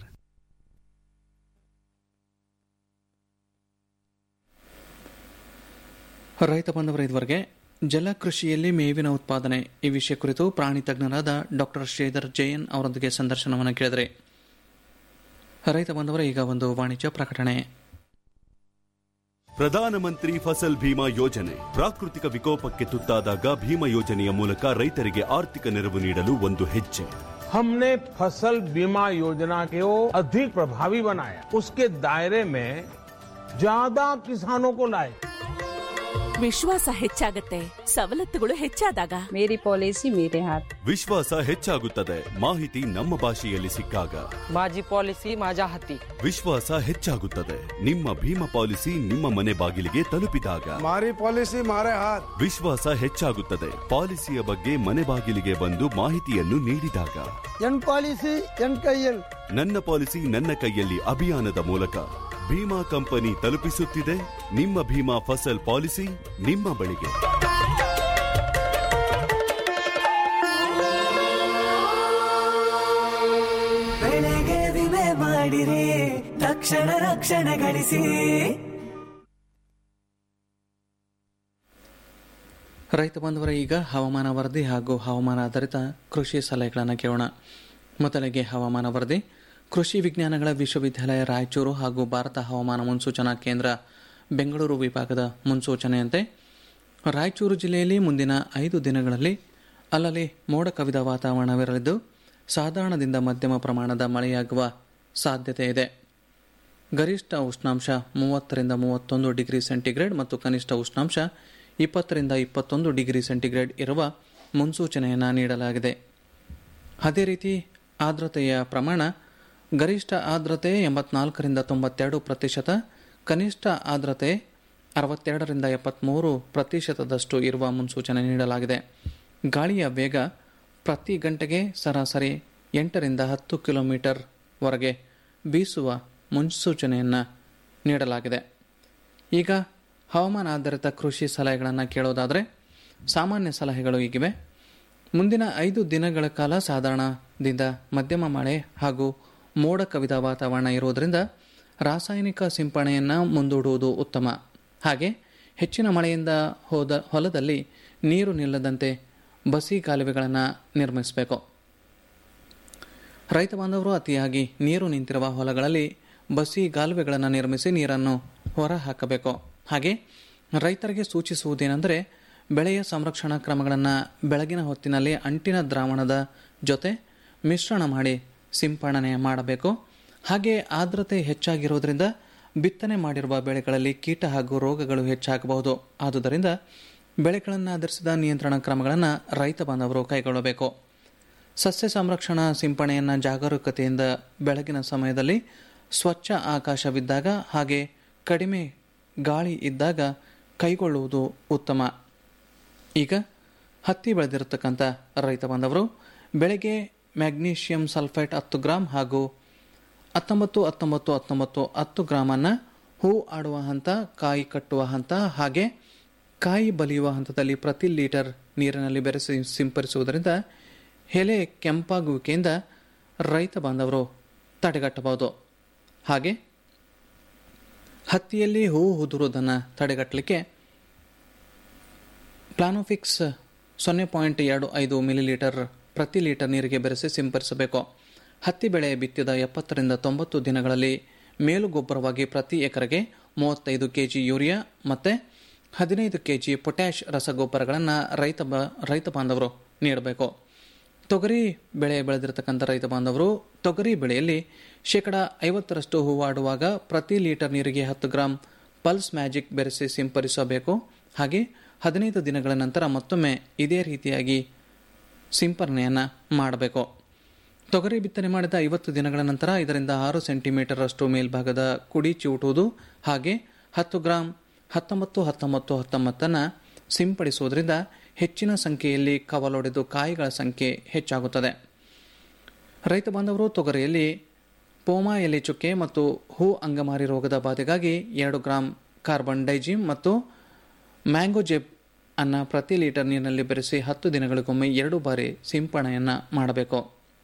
ರೈತ ಬಾಂಧವರ ಇದುವರೆಗೆ ಜಲಕೃಷಿಯಲ್ಲಿ ಮೇವಿನ ಉತ್ಪಾದನೆ ಈ ವಿಷಯ ಕುರಿತು ಪ್ರಾಣಿ ತಜ್ಞರಾದ ಡಾಕ್ಟರ್ ಶ್ರೀಧರ್ ಜಯನ್ ಅವರೊಂದಿಗೆ ಸಂದರ್ಶನವನ್ನು ಕೇಳಿದರೆ ರೈತ ಬಾಂಧವರ ಈಗ ಒಂದು ವಾಣಿಜ್ಯ ಪ್ರಕಟಣೆ ಪ್ರಧಾನಮಂತ್ರಿ ಫಸಲ್ ಭೀಮಾ ಯೋಜನೆ ಪ್ರಾಕೃತಿಕ ವಿಕೋಪಕ್ಕೆ ತುತ್ತಾದಾಗ ಭೀಮಾ ಯೋಜನೆಯ ಮೂಲಕ ರೈತರಿಗೆ ಆರ್ಥಿಕ ನೆರವು ನೀಡಲು ಒಂದು ಹೆಜ್ಜೆ हमने फसल बीमा योजना को अधिक प्रभावी बनाया उसके दायरे में ज्यादा किसानों को लाए ವಿಶ್ವಾಸ ಹೆಚ್ಚಾಗತ್ತೆ ಸವಲತ್ತುಗಳು ಹೆಚ್ಚಾದಾಗ ಮೇರಿ ಪಾಲಿಸಿ ಮೇರೆ ಹಾತ್ ವಿಶ್ವಾಸ ಹೆಚ್ಚಾಗುತ್ತದೆ ಮಾಹಿತಿ ನಮ್ಮ ಭಾಷೆಯಲ್ಲಿ ಸಿಕ್ಕಾಗ माझी पॉलिसी माझ्या हाती ವಿಶ್ವಾಸ ಹೆಚ್ಚಾಗುತ್ತದೆ ನಿಮ್ಮ ಭೀಮಾ ಪಾಲಿಸಿ ನಿಮ್ಮ ಮನೆ ಬಾಗಿಲಿಗೆ ತಲುಪಿದಾಗ મારી પોલિસી મારે હાથ ವಿಶ್ವಾಸ ಹೆಚ್ಚಾಗುತ್ತದೆ ಪಾಲಿಸಿಯ ಬಗ್ಗೆ ಮನೆ ಬಾಗಿಲಿಗೆ ಬಂದು ಮಾಹಿತಿಯನ್ನು ನೀಡಿದಾಗ ಎನ್ ಪಾಲಿಸಿ ಎನ್ ಕೈಯಲ್ ನನ್ನ ಪಾಲಿಸಿ ನನ್ನ ಕೈಯಲ್ಲಿ ಅಭಿಯಾನದ ಮೂಲಕ ಭೀಮಾ ಕಂಪನಿ ತಲುಪಿಸುತ್ತಿದೆ ನಿಮ್ಮ ಭೀಮಾ ಫಸಲ್ ಪಾಲಿಸಿ ನಿಮ್ಮ ಬಳಿಗೆ ಬೆಳೆಗೆ ವಿಮೆ ಮಾಡಿರಿ ತಕ್ಷಣ ರಕ್ಷಣೆ ಗಳಿಸಿ ರೈತ ಬಾಂಧವರ ಈಗ ಹವಾಮಾನ ವರದಿ ಹಾಗೂ ಹವಾಮಾನ ಆಧಾರಿತ ಕೃಷಿ ಸಲಹೆಗಳನ್ನು ಕೇಳೋಣ ಮೊದಲಿಗೆ ಹವಾಮಾನ ವರದಿ ಕೃಷಿ ವಿಜ್ಞಾನಗಳ ವಿಶ್ವವಿದ್ಯಾಲಯ ರಾಯಚೂರು ಹಾಗೂ ಭಾರತ ಹವಾಮಾನ ಮುನ್ಸೂಚನಾ ಕೇಂದ್ರ ಬೆಂಗಳೂರು ವಿಭಾಗದ ಮುನ್ಸೂಚನೆಯಂತೆ ರಾಯಚೂರು ಜಿಲ್ಲೆಯಲ್ಲಿ ಮುಂದಿನ ಐದು ದಿನಗಳಲ್ಲಿ ಅಲ್ಲಲ್ಲಿ ಮೋಡ ಕವಿದ ವಾತಾವರಣವಿರಲಿದ್ದು ಸಾಧಾರಣದಿಂದ ಮಧ್ಯಮ ಪ್ರಮಾಣದ ಮಳೆಯಾಗುವ ಸಾಧ್ಯತೆ ಇದೆ ಗರಿಷ್ಠ ಉಷ್ಣಾಂಶ ಮೂವತ್ತರಿಂದ ಮೂವತ್ತೊಂದು ಡಿಗ್ರಿ ಸೆಂಟಿಗ್ರೇಡ್ ಮತ್ತು ಕನಿಷ್ಠ ಉಷ್ಣಾಂಶ ಇಪ್ಪತ್ತರಿಂದ ಇಪ್ಪತ್ತೊಂದು ಡಿಗ್ರಿ ಸೆಂಟಿಗ್ರೇಡ್ ಇರುವ ಮುನ್ಸೂಚನೆಯನ್ನು ನೀಡಲಾಗಿದೆ ಅದೇ ರೀತಿ ಆರ್ದ್ರತೆಯ ಪ್ರಮಾಣ ಗರಿಷ್ಠ ಆರ್ದ್ರತೆ ಎಂಬತ್ನಾಲ್ಕರಿಂದ ತೊಂಬತ್ತೆರಡು ಪ್ರತಿಶತ ಕನಿಷ್ಠ ಆರ್ದ್ರತೆ ಅರವತ್ತೆರಡರಿಂದ ಎಪ್ಪತ್ತ್ಮೂರು ಪ್ರತಿಶತದಷ್ಟು ಇರುವ ಮುನ್ಸೂಚನೆ ನೀಡಲಾಗಿದೆ ಗಾಳಿಯ ವೇಗ ಪ್ರತಿ ಗಂಟೆಗೆ ಸರಾಸರಿ ಎಂಟರಿಂದ ಹತ್ತು ಕಿಲೋಮೀಟರ್ವರೆಗೆ ಬೀಸುವ ಮುನ್ಸೂಚನೆಯನ್ನು ನೀಡಲಾಗಿದೆ ಈಗ ಹವಾಮಾನ ಆಧಾರಿತ ಕೃಷಿ ಸಲಹೆಗಳನ್ನು ಕೇಳೋದಾದರೆ ಸಾಮಾನ್ಯ ಸಲಹೆಗಳು ಹೀಗಿವೆ ಮುಂದಿನ ಐದು ದಿನಗಳ ಕಾಲ ಸಾಧಾರಣದಿಂದ ಮಧ್ಯಮ ಮಳೆ ಹಾಗೂ ಮೋಡ ಕವಿದ ವಾತಾವರಣ ಇರುವುದರಿಂದ ರಾಸಾಯನಿಕ ಸಿಂಪರಣೆಯನ್ನು ಮುಂದೂಡುವುದು ಉತ್ತಮ ಹಾಗೆ ಹೆಚ್ಚಿನ ಮಳೆಯಿಂದ ಹೋದ ಹೊಲದಲ್ಲಿ ನೀರು ನಿಲ್ಲದಂತೆ ಬಸಿ ಕಾಲುವೆಗಳನ್ನು ನಿರ್ಮಿಸಬೇಕು ರೈತ ಬಾಂಧವರು ಅತಿಯಾಗಿ ನೀರು ನಿಂತಿರುವ ಹೊಲಗಳಲ್ಲಿ ಬಸಿ ಗಾಲುವೆಗಳನ್ನು ನಿರ್ಮಿಸಿ ನೀರನ್ನು ಹೊರ ಹಾಕಬೇಕು ಹಾಗೆ ರೈತರಿಗೆ ಸೂಚಿಸುವುದೇನೆಂದರೆ ಬೆಳೆಯ ಸಂರಕ್ಷಣಾ ಕ್ರಮಗಳನ್ನು ಬೆಳಗಿನ ಹೊತ್ತಿನಲ್ಲಿ ಅಂಟಿನ ದ್ರಾವಣದ ಜೊತೆ ಮಿಶ್ರಣ ಮಾಡಿ ಸಿಂಪಡಣೆ ಮಾಡಬೇಕು ಹಾಗೆ ಆರ್ದ್ರತೆ ಹೆಚ್ಚಾಗಿರುವುದರಿಂದ ಬಿತ್ತನೆ ಮಾಡಿರುವ ಬೆಳೆಗಳಲ್ಲಿ ಕೀಟ ಹಾಗೂ ರೋಗಗಳು ಹೆಚ್ಚಾಗಬಹುದು ಆದುದರಿಂದ ಬೆಳೆಗಳನ್ನು ಆಧರಿಸಿದ ನಿಯಂತ್ರಣ ಕ್ರಮಗಳನ್ನು ರೈತ ಬಾಂಧವರು ಕೈಗೊಳ್ಳಬೇಕು ಸಸ್ಯ ಸಂರಕ್ಷಣಾ ಸಿಂಪರಣೆಯನ್ನು ಜಾಗರೂಕತೆಯಿಂದ ಬೆಳಗಿನ ಸಮಯದಲ್ಲಿ ಸ್ವಚ್ಛ ಆಕಾಶವಿದ್ದಾಗ ಹಾಗೆ ಕಡಿಮೆ ಗಾಳಿ ಇದ್ದಾಗ ಕೈಗೊಳ್ಳುವುದು ಉತ್ತಮ ಈಗ ಹತ್ತಿ ಬೆಳೆದಿರತಕ್ಕಂಥ ರೈತ ಬಾಂಧವರು ಬೆಳೆಗೆ ಮ್ಯಾಗ್ನೀಷಿಯಂ ಸಲ್ಫೇಟ್ ಹತ್ತು ಗ್ರಾಂ ಹಾಗೂ ಹತ್ತೊಂಬತ್ತು ಹತ್ತೊಂಬತ್ತು ಹತ್ತೊಂಬತ್ತು ಹತ್ತು ಗ್ರಾಮನ್ನು ಹೂ ಆಡುವ ಹಂತ ಕಾಯಿ ಕಟ್ಟುವ ಹಂತ ಹಾಗೆ ಕಾಯಿ ಬಲಿಯುವ ಹಂತದಲ್ಲಿ ಪ್ರತಿ ಲೀಟರ್ ನೀರಿನಲ್ಲಿ ಬೆರೆಸಿ ಸಿಂಪರಿಸುವುದರಿಂದ ಎಲೆ ಕೆಂಪಾಗುವಿಕೆಯಿಂದ ರೈತ ಬಾಂಧವರು ತಡೆಗಟ್ಟಬಹುದು ಹಾಗೆ ಹತ್ತಿಯಲ್ಲಿ ಹೂ ಉದುರುವುದನ್ನು ತಡೆಗಟ್ಟಲಿಕ್ಕೆ ಪ್ಲಾನೋಫಿಕ್ಸ್ ಸೊನ್ನೆ ಪಾಯಿಂಟ್ ಎರಡು ಐದು ಮಿಲಿಲೀಟರ್ ಪ್ರತಿ ಲೀಟರ್ ನೀರಿಗೆ ಬೆರೆಸಿ ಸಿಂಪರಿಸಬೇಕು ಹತ್ತಿ ಬೆಳೆ ಬಿತ್ತಿದ ಎಪ್ಪತ್ತರಿಂದ ತೊಂಬತ್ತು ದಿನಗಳಲ್ಲಿ ಮೇಲುಗೊಬ್ಬರವಾಗಿ ಪ್ರತಿ ಎಕರೆಗೆ ಮೂವತ್ತೈದು ಕೆಜಿ ಯೂರಿಯಾ ಮತ್ತು ಹದಿನೈದು ಕೆಜಿ ಪೊಟ್ಯಾಷ್ ರಸಗೊಬ್ಬರಗಳನ್ನು ರೈತ ಬ ರೈತ ಬಾಂಧವರು ನೀಡಬೇಕು ತೊಗರಿ ಬೆಳೆ ಬೆಳೆದಿರತಕ್ಕಂಥ ರೈತ ಬಾಂಧವರು ತೊಗರಿ ಬೆಳೆಯಲ್ಲಿ ಶೇಕಡ ಐವತ್ತರಷ್ಟು ಹೂವಾಡುವಾಗ ಪ್ರತಿ ಲೀಟರ್ ನೀರಿಗೆ ಹತ್ತು ಗ್ರಾಂ ಪಲ್ಸ್ ಮ್ಯಾಜಿಕ್ ಬೆರೆಸಿ ಸಿಂಪರಿಸಬೇಕು ಹಾಗೆ ಹದಿನೈದು ದಿನಗಳ ನಂತರ ಮತ್ತೊಮ್ಮೆ ಇದೇ ರೀತಿಯಾಗಿ ಸಿಂಪರಣೆಯನ್ನು ಮಾಡಬೇಕು ತೊಗರಿ ಬಿತ್ತನೆ ಮಾಡಿದ ಐವತ್ತು ದಿನಗಳ ನಂತರ ಇದರಿಂದ ಆರು ಸೆಂಟಿಮೀಟರ್ ಅಷ್ಟು ಮೇಲ್ಭಾಗದ ಕುಡಿ ಚಿವುಟುವುದು ಹಾಗೆ ಹತ್ತು ಗ್ರಾಂ ಹತ್ತೊಂಬತ್ತು ಹತ್ತೊಂಬತ್ತು ಹತ್ತೊಂಬತ್ತನ್ನು ಸಿಂಪಡಿಸುವುದರಿಂದ ಹೆಚ್ಚಿನ ಸಂಖ್ಯೆಯಲ್ಲಿ ಕವಲೊಡೆದು ಕಾಯಿಗಳ ಸಂಖ್ಯೆ ಹೆಚ್ಚಾಗುತ್ತದೆ ರೈತ ಬಾಂಧವರು ತೊಗರಿಯಲ್ಲಿ ಪೋಮಾ ಎಲೆ ಚುಕ್ಕೆ ಮತ್ತು ಹೂ ಅಂಗಮಾರಿ ರೋಗದ ಬಾಧೆಗಾಗಿ ಎರಡು ಗ್ರಾಂ ಕಾರ್ಬನ್ ಡೈಜಿಮ್ ಮತ್ತು ಮ್ಯಾಂಗೋಜೆಬ್ ಅನ್ನ ಪ್ರತಿ ಲೀಟರ್ ನೀರಿನಲ್ಲಿ ಬೆರೆಸಿ ಹತ್ತು ದಿನಗಳಿಗೊಮ್ಮೆ ಎರಡು ಬಾರಿ ಸಿಂಪರಣೆಯನ್ನು ಮಾಡಬೇಕು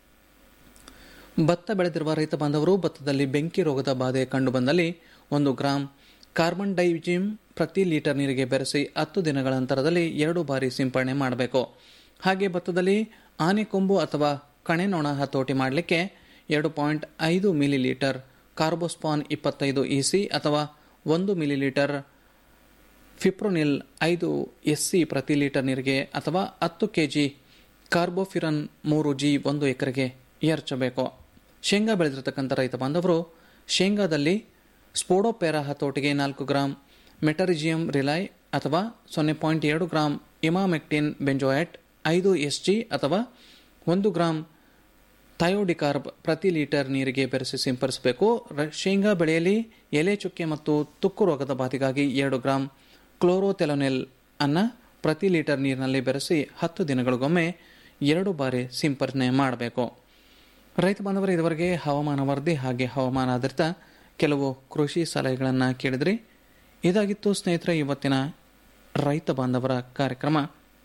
ಭತ್ತ ಬೆಳೆದಿರುವ ರೈತ ಬಾಂಧವರು ಭತ್ತದಲ್ಲಿ ಬೆಂಕಿ ರೋಗದ ಬಾಧೆ ಕಂಡುಬಂದಲ್ಲಿ ಒಂದು ಗ್ರಾಂ ಕಾರ್ಬನ್ ಡೈಜಿಮ್ ಪ್ರತಿ ಲೀಟರ್ ನೀರಿಗೆ ಬೆರೆಸಿ ಹತ್ತು ದಿನಗಳ ನಂತರದಲ್ಲಿ ಎರಡು ಬಾರಿ ಸಿಂಪರಣೆ ಮಾಡಬೇಕು ಹಾಗೆ ಭತ್ತದಲ್ಲಿ ಆನೆಕೊಂಬು ಅಥವಾ ಕಣೆನೊಣ ಹತೋಟಿ ಮಾಡಲಿಕ್ಕೆ ಎರಡು ಪಾಯಿಂಟ್ ಐದು ಮಿಲಿ ಲೀಟರ್ ಕಾರ್ಬೋಸ್ಪಾನ್ ಇಪ್ಪತ್ತೈದು ಇಸಿ ಅಥವಾ ಒಂದು ಮಿಲಿ ಲೀಟರ್ ಫಿಪ್ರೋನಿಲ್ ಐದು ಎಸ್ಸಿ ಪ್ರತಿ ಲೀಟರ್ ನೀರಿಗೆ ಅಥವಾ ಹತ್ತು ಕೆಜಿ ಕಾರ್ಬೋಫಿರನ್ ಮೂರು ಜಿ ಒಂದು ಎಕರೆಗೆ ಏರ್ಚಬೇಕು ಶೇಂಗಾ ಬೆಳೆದಿರತಕ್ಕಂಥ ರೈತ ಬಾಂಧವರು ಶೇಂಗಾದಲ್ಲಿ ಸ್ಪೋಡೋಪೆರಾ ಹತೋಟಿಗೆ ನಾಲ್ಕು ಗ್ರಾಂ ಮೆಟರಿಜಿಯಂ ರಿಲೈ ಅಥವಾ ಸೊನ್ನೆ ಪಾಯಿಂಟ್ ಎರಡು ಗ್ರಾಂ ಇಮಾಮೆಕ್ಟಿನ್ ಬೆಂಜೋಯಟ್ ಐದು ಎಸ್ ಜಿ ಅಥವಾ ಒಂದು ಗ್ರಾಂ ಥಯೋಡಿಕಾರ್ಬ್ ಪ್ರತಿ ಲೀಟರ್ ನೀರಿಗೆ ಬೆರೆಸಿ ಸಿಂಪಡಿಸಬೇಕು ಶೇಂಗಾ ಬೆಳೆಯಲ್ಲಿ ಎಲೆ ಚುಕ್ಕೆ ಮತ್ತು ತುಕ್ಕು ರೋಗದ ಬಾಧೆಗಾಗಿ ಎರಡು ಗ್ರಾಂ ಕ್ಲೋರೋಥೆಲೊನೆಲ್ ಅನ್ನ ಪ್ರತಿ ಲೀಟರ್ ನೀರಿನಲ್ಲಿ ಬೆರೆಸಿ ಹತ್ತು ದಿನಗಳಿಗೊಮ್ಮೆ ಎರಡು ಬಾರಿ ಸಿಂಪರಣೆ ಮಾಡಬೇಕು ರೈತ ಬಾಂಧವರು ಇದುವರೆಗೆ ಹವಾಮಾನ ವರದಿ ಹಾಗೆ ಹವಾಮಾನ ಆಧಾರಿತ ಕೆಲವು ಕೃಷಿ ಸಲಹೆಗಳನ್ನು ಕೇಳಿದ್ರಿ ಇದಾಗಿತ್ತು ಸ್ನೇಹಿತರೆ ಇವತ್ತಿನ ರೈತ ಬಾಂಧವರ ಕಾರ್ಯಕ್ರಮ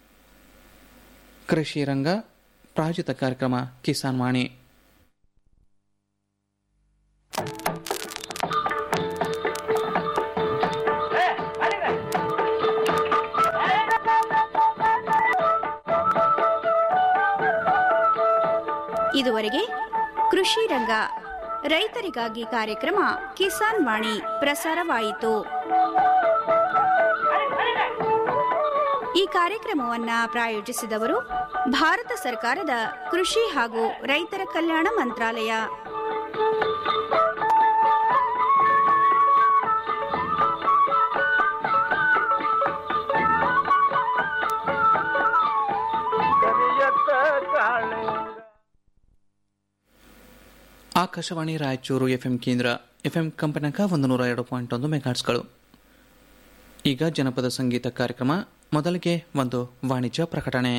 ಕೃಷಿ ರಂಗ ಪ್ರಾಯೋಜಿತ ಕಾರ್ಯಕ್ರಮ ಕಿಸಾನ್ ವಾಣಿ ಇದುವರೆಗೆ ಕೃಷಿ ರಂಗ ರೈತರಿಗಾಗಿ ಕಾರ್ಯಕ್ರಮ ಕಿಸಾನ್ ವಾಣಿ ಪ್ರಸಾರವಾಯಿತು ಈ ಕಾರ್ಯಕ್ರಮವನ್ನ ಪ್ರಾಯೋಜಿಸಿದವರು ಭಾರತ ಸರ್ಕಾರದ ಕೃಷಿ ಹಾಗೂ ರೈತರ ಕಲ್ಯಾಣ ಮಂತ್ರಾಲಯ ಕರಿಯತ್ತ ಕಾಳಿಂಗ ಆಕಾಶವಾಣಿ ರಾಯಚೂರು ಎಫ್ಎಂ ಕೇಂದ್ರ ಎಫ್ಎಂ ಕಂಪನಾಕ ಒಂದು ನೂರ ಎರಡು ಪಾಯಿಂಟ್ ಒಂದು ಮೆಗಾಟ್ಸ್ಗಳು ಈಗ ಜನಪದ ಸಂಗೀತ ಕಾರ್ಯಕ್ರಮ ಮೊದಲಿಗೆ ಒಂದು ವಾಣಿಜ್ಯ ಪ್ರಕಟಣೆ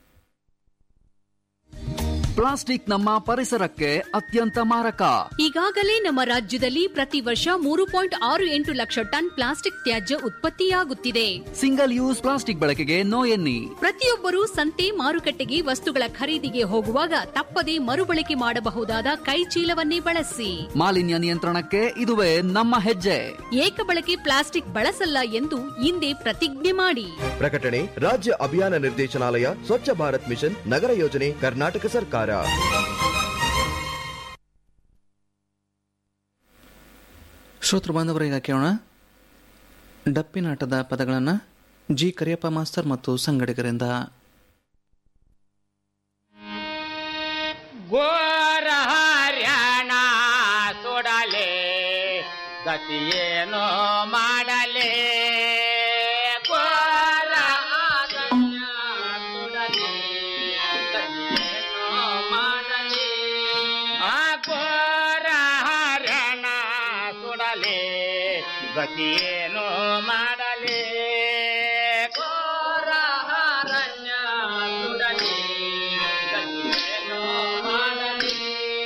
ಪ್ಲಾಸ್ಟಿಕ್ ನಮ್ಮ ಪರಿಸರಕ್ಕೆ ಅತ್ಯಂತ ಮಾರಕ ಈಗಾಗಲೇ ನಮ್ಮ ರಾಜ್ಯದಲ್ಲಿ ಪ್ರತಿ ವರ್ಷ ಮೂರು ಪಾಯಿಂಟ್ ಆರು ಎಂಟು ಲಕ್ಷ ಟನ್ ಪ್ಲಾಸ್ಟಿಕ್ ತ್ಯಾಜ್ಯ ಉತ್ಪತ್ತಿಯಾಗುತ್ತಿದೆ ಸಿಂಗಲ್ ಯೂಸ್ ಪ್ಲಾಸ್ಟಿಕ್ ಬಳಕೆಗೆ ನೋ ಎನ್ನಿ ಪ್ರತಿಯೊಬ್ಬರೂ ಸಂತೆ ಮಾರುಕಟ್ಟೆಗೆ ವಸ್ತುಗಳ ಖರೀದಿಗೆ ಹೋಗುವಾಗ ತಪ್ಪದೇ ಮರುಬಳಕೆ ಮಾಡಬಹುದಾದ ಕೈಚೀಲವನ್ನೇ ಬಳಸಿ ಮಾಲಿನ್ಯ ನಿಯಂತ್ರಣಕ್ಕೆ ಇದುವೇ ನಮ್ಮ ಹೆಜ್ಜೆ ಏಕಬಳಕೆ ಪ್ಲಾಸ್ಟಿಕ್ ಬಳಸಲ್ಲ ಎಂದು ಹಿಂದೆ ಪ್ರತಿಜ್ಞೆ ಮಾಡಿ ಪ್ರಕಟಣೆ ರಾಜ್ಯ ಅಭಿಯಾನ ನಿರ್ದೇಶನಾಲಯ ಸ್ವಚ್ಛ ಭಾರತ್ ಮಿಷನ್ ನಗರ ಯೋಜನೆ ಕರ್ನಾಟಕ ಸರ್ಕಾರ ಶ್ರೋತೃ ಬಾಂಧವರ ಈಗ ಕೇಳೋಣ ಡಪ್ಪಿನಾಟದ ಪದಗಳನ್ನು ಜಿ ಕರಿಯಪ್ಪ ಮಾಸ್ತರ್ ಮತ್ತು ಸಂಗಡಿಗರಿಂದ ಗೋರ ಹರ್ಯಾಣ ಸುಡಲೆ ಗತಿಯೇನೋ ಮಾಡಲೆ ಗೋರ ಹರ್ಯಾಣ ಸುಡಲೆ ಗತಿಯೇನೋ ಮಾಡಲೆ ಆ ಗೋರ ಹರ್ಯಾಣ ಸುಡಲೆ ಗತಿಯೇನೋ ಮಾಡಲೆ ಗೋರ ಹರಣ್ಯ ಸುಡಲೆ ಗತಿಯೇನೋ ಮಾಡಲೆ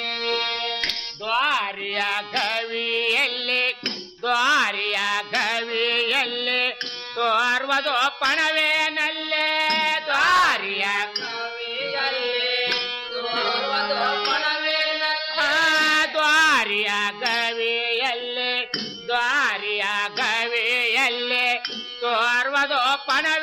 ದ್ವಾರಿಯ ಗವಿಯಲ್ಲಿ ದ್ವಾರಿಯ ಗವಿಯಲ್ಲಿ ತೋರ್ವದು ಪಣವೇನಲ್ಲೇ ದ್ವಾರಿಯ ಗವಿಯಲ್ಲಿ ತೋರ್ವದು ಪಣವೇನಲ್ಲ ದ್ವಾರಿಯ ಗವಿಯಲ್ಲಿ ದ್ವಾರಿಯ ಗವಿಯಲ್ಲಿ ತೋರ್ವದು ಪಣವೇ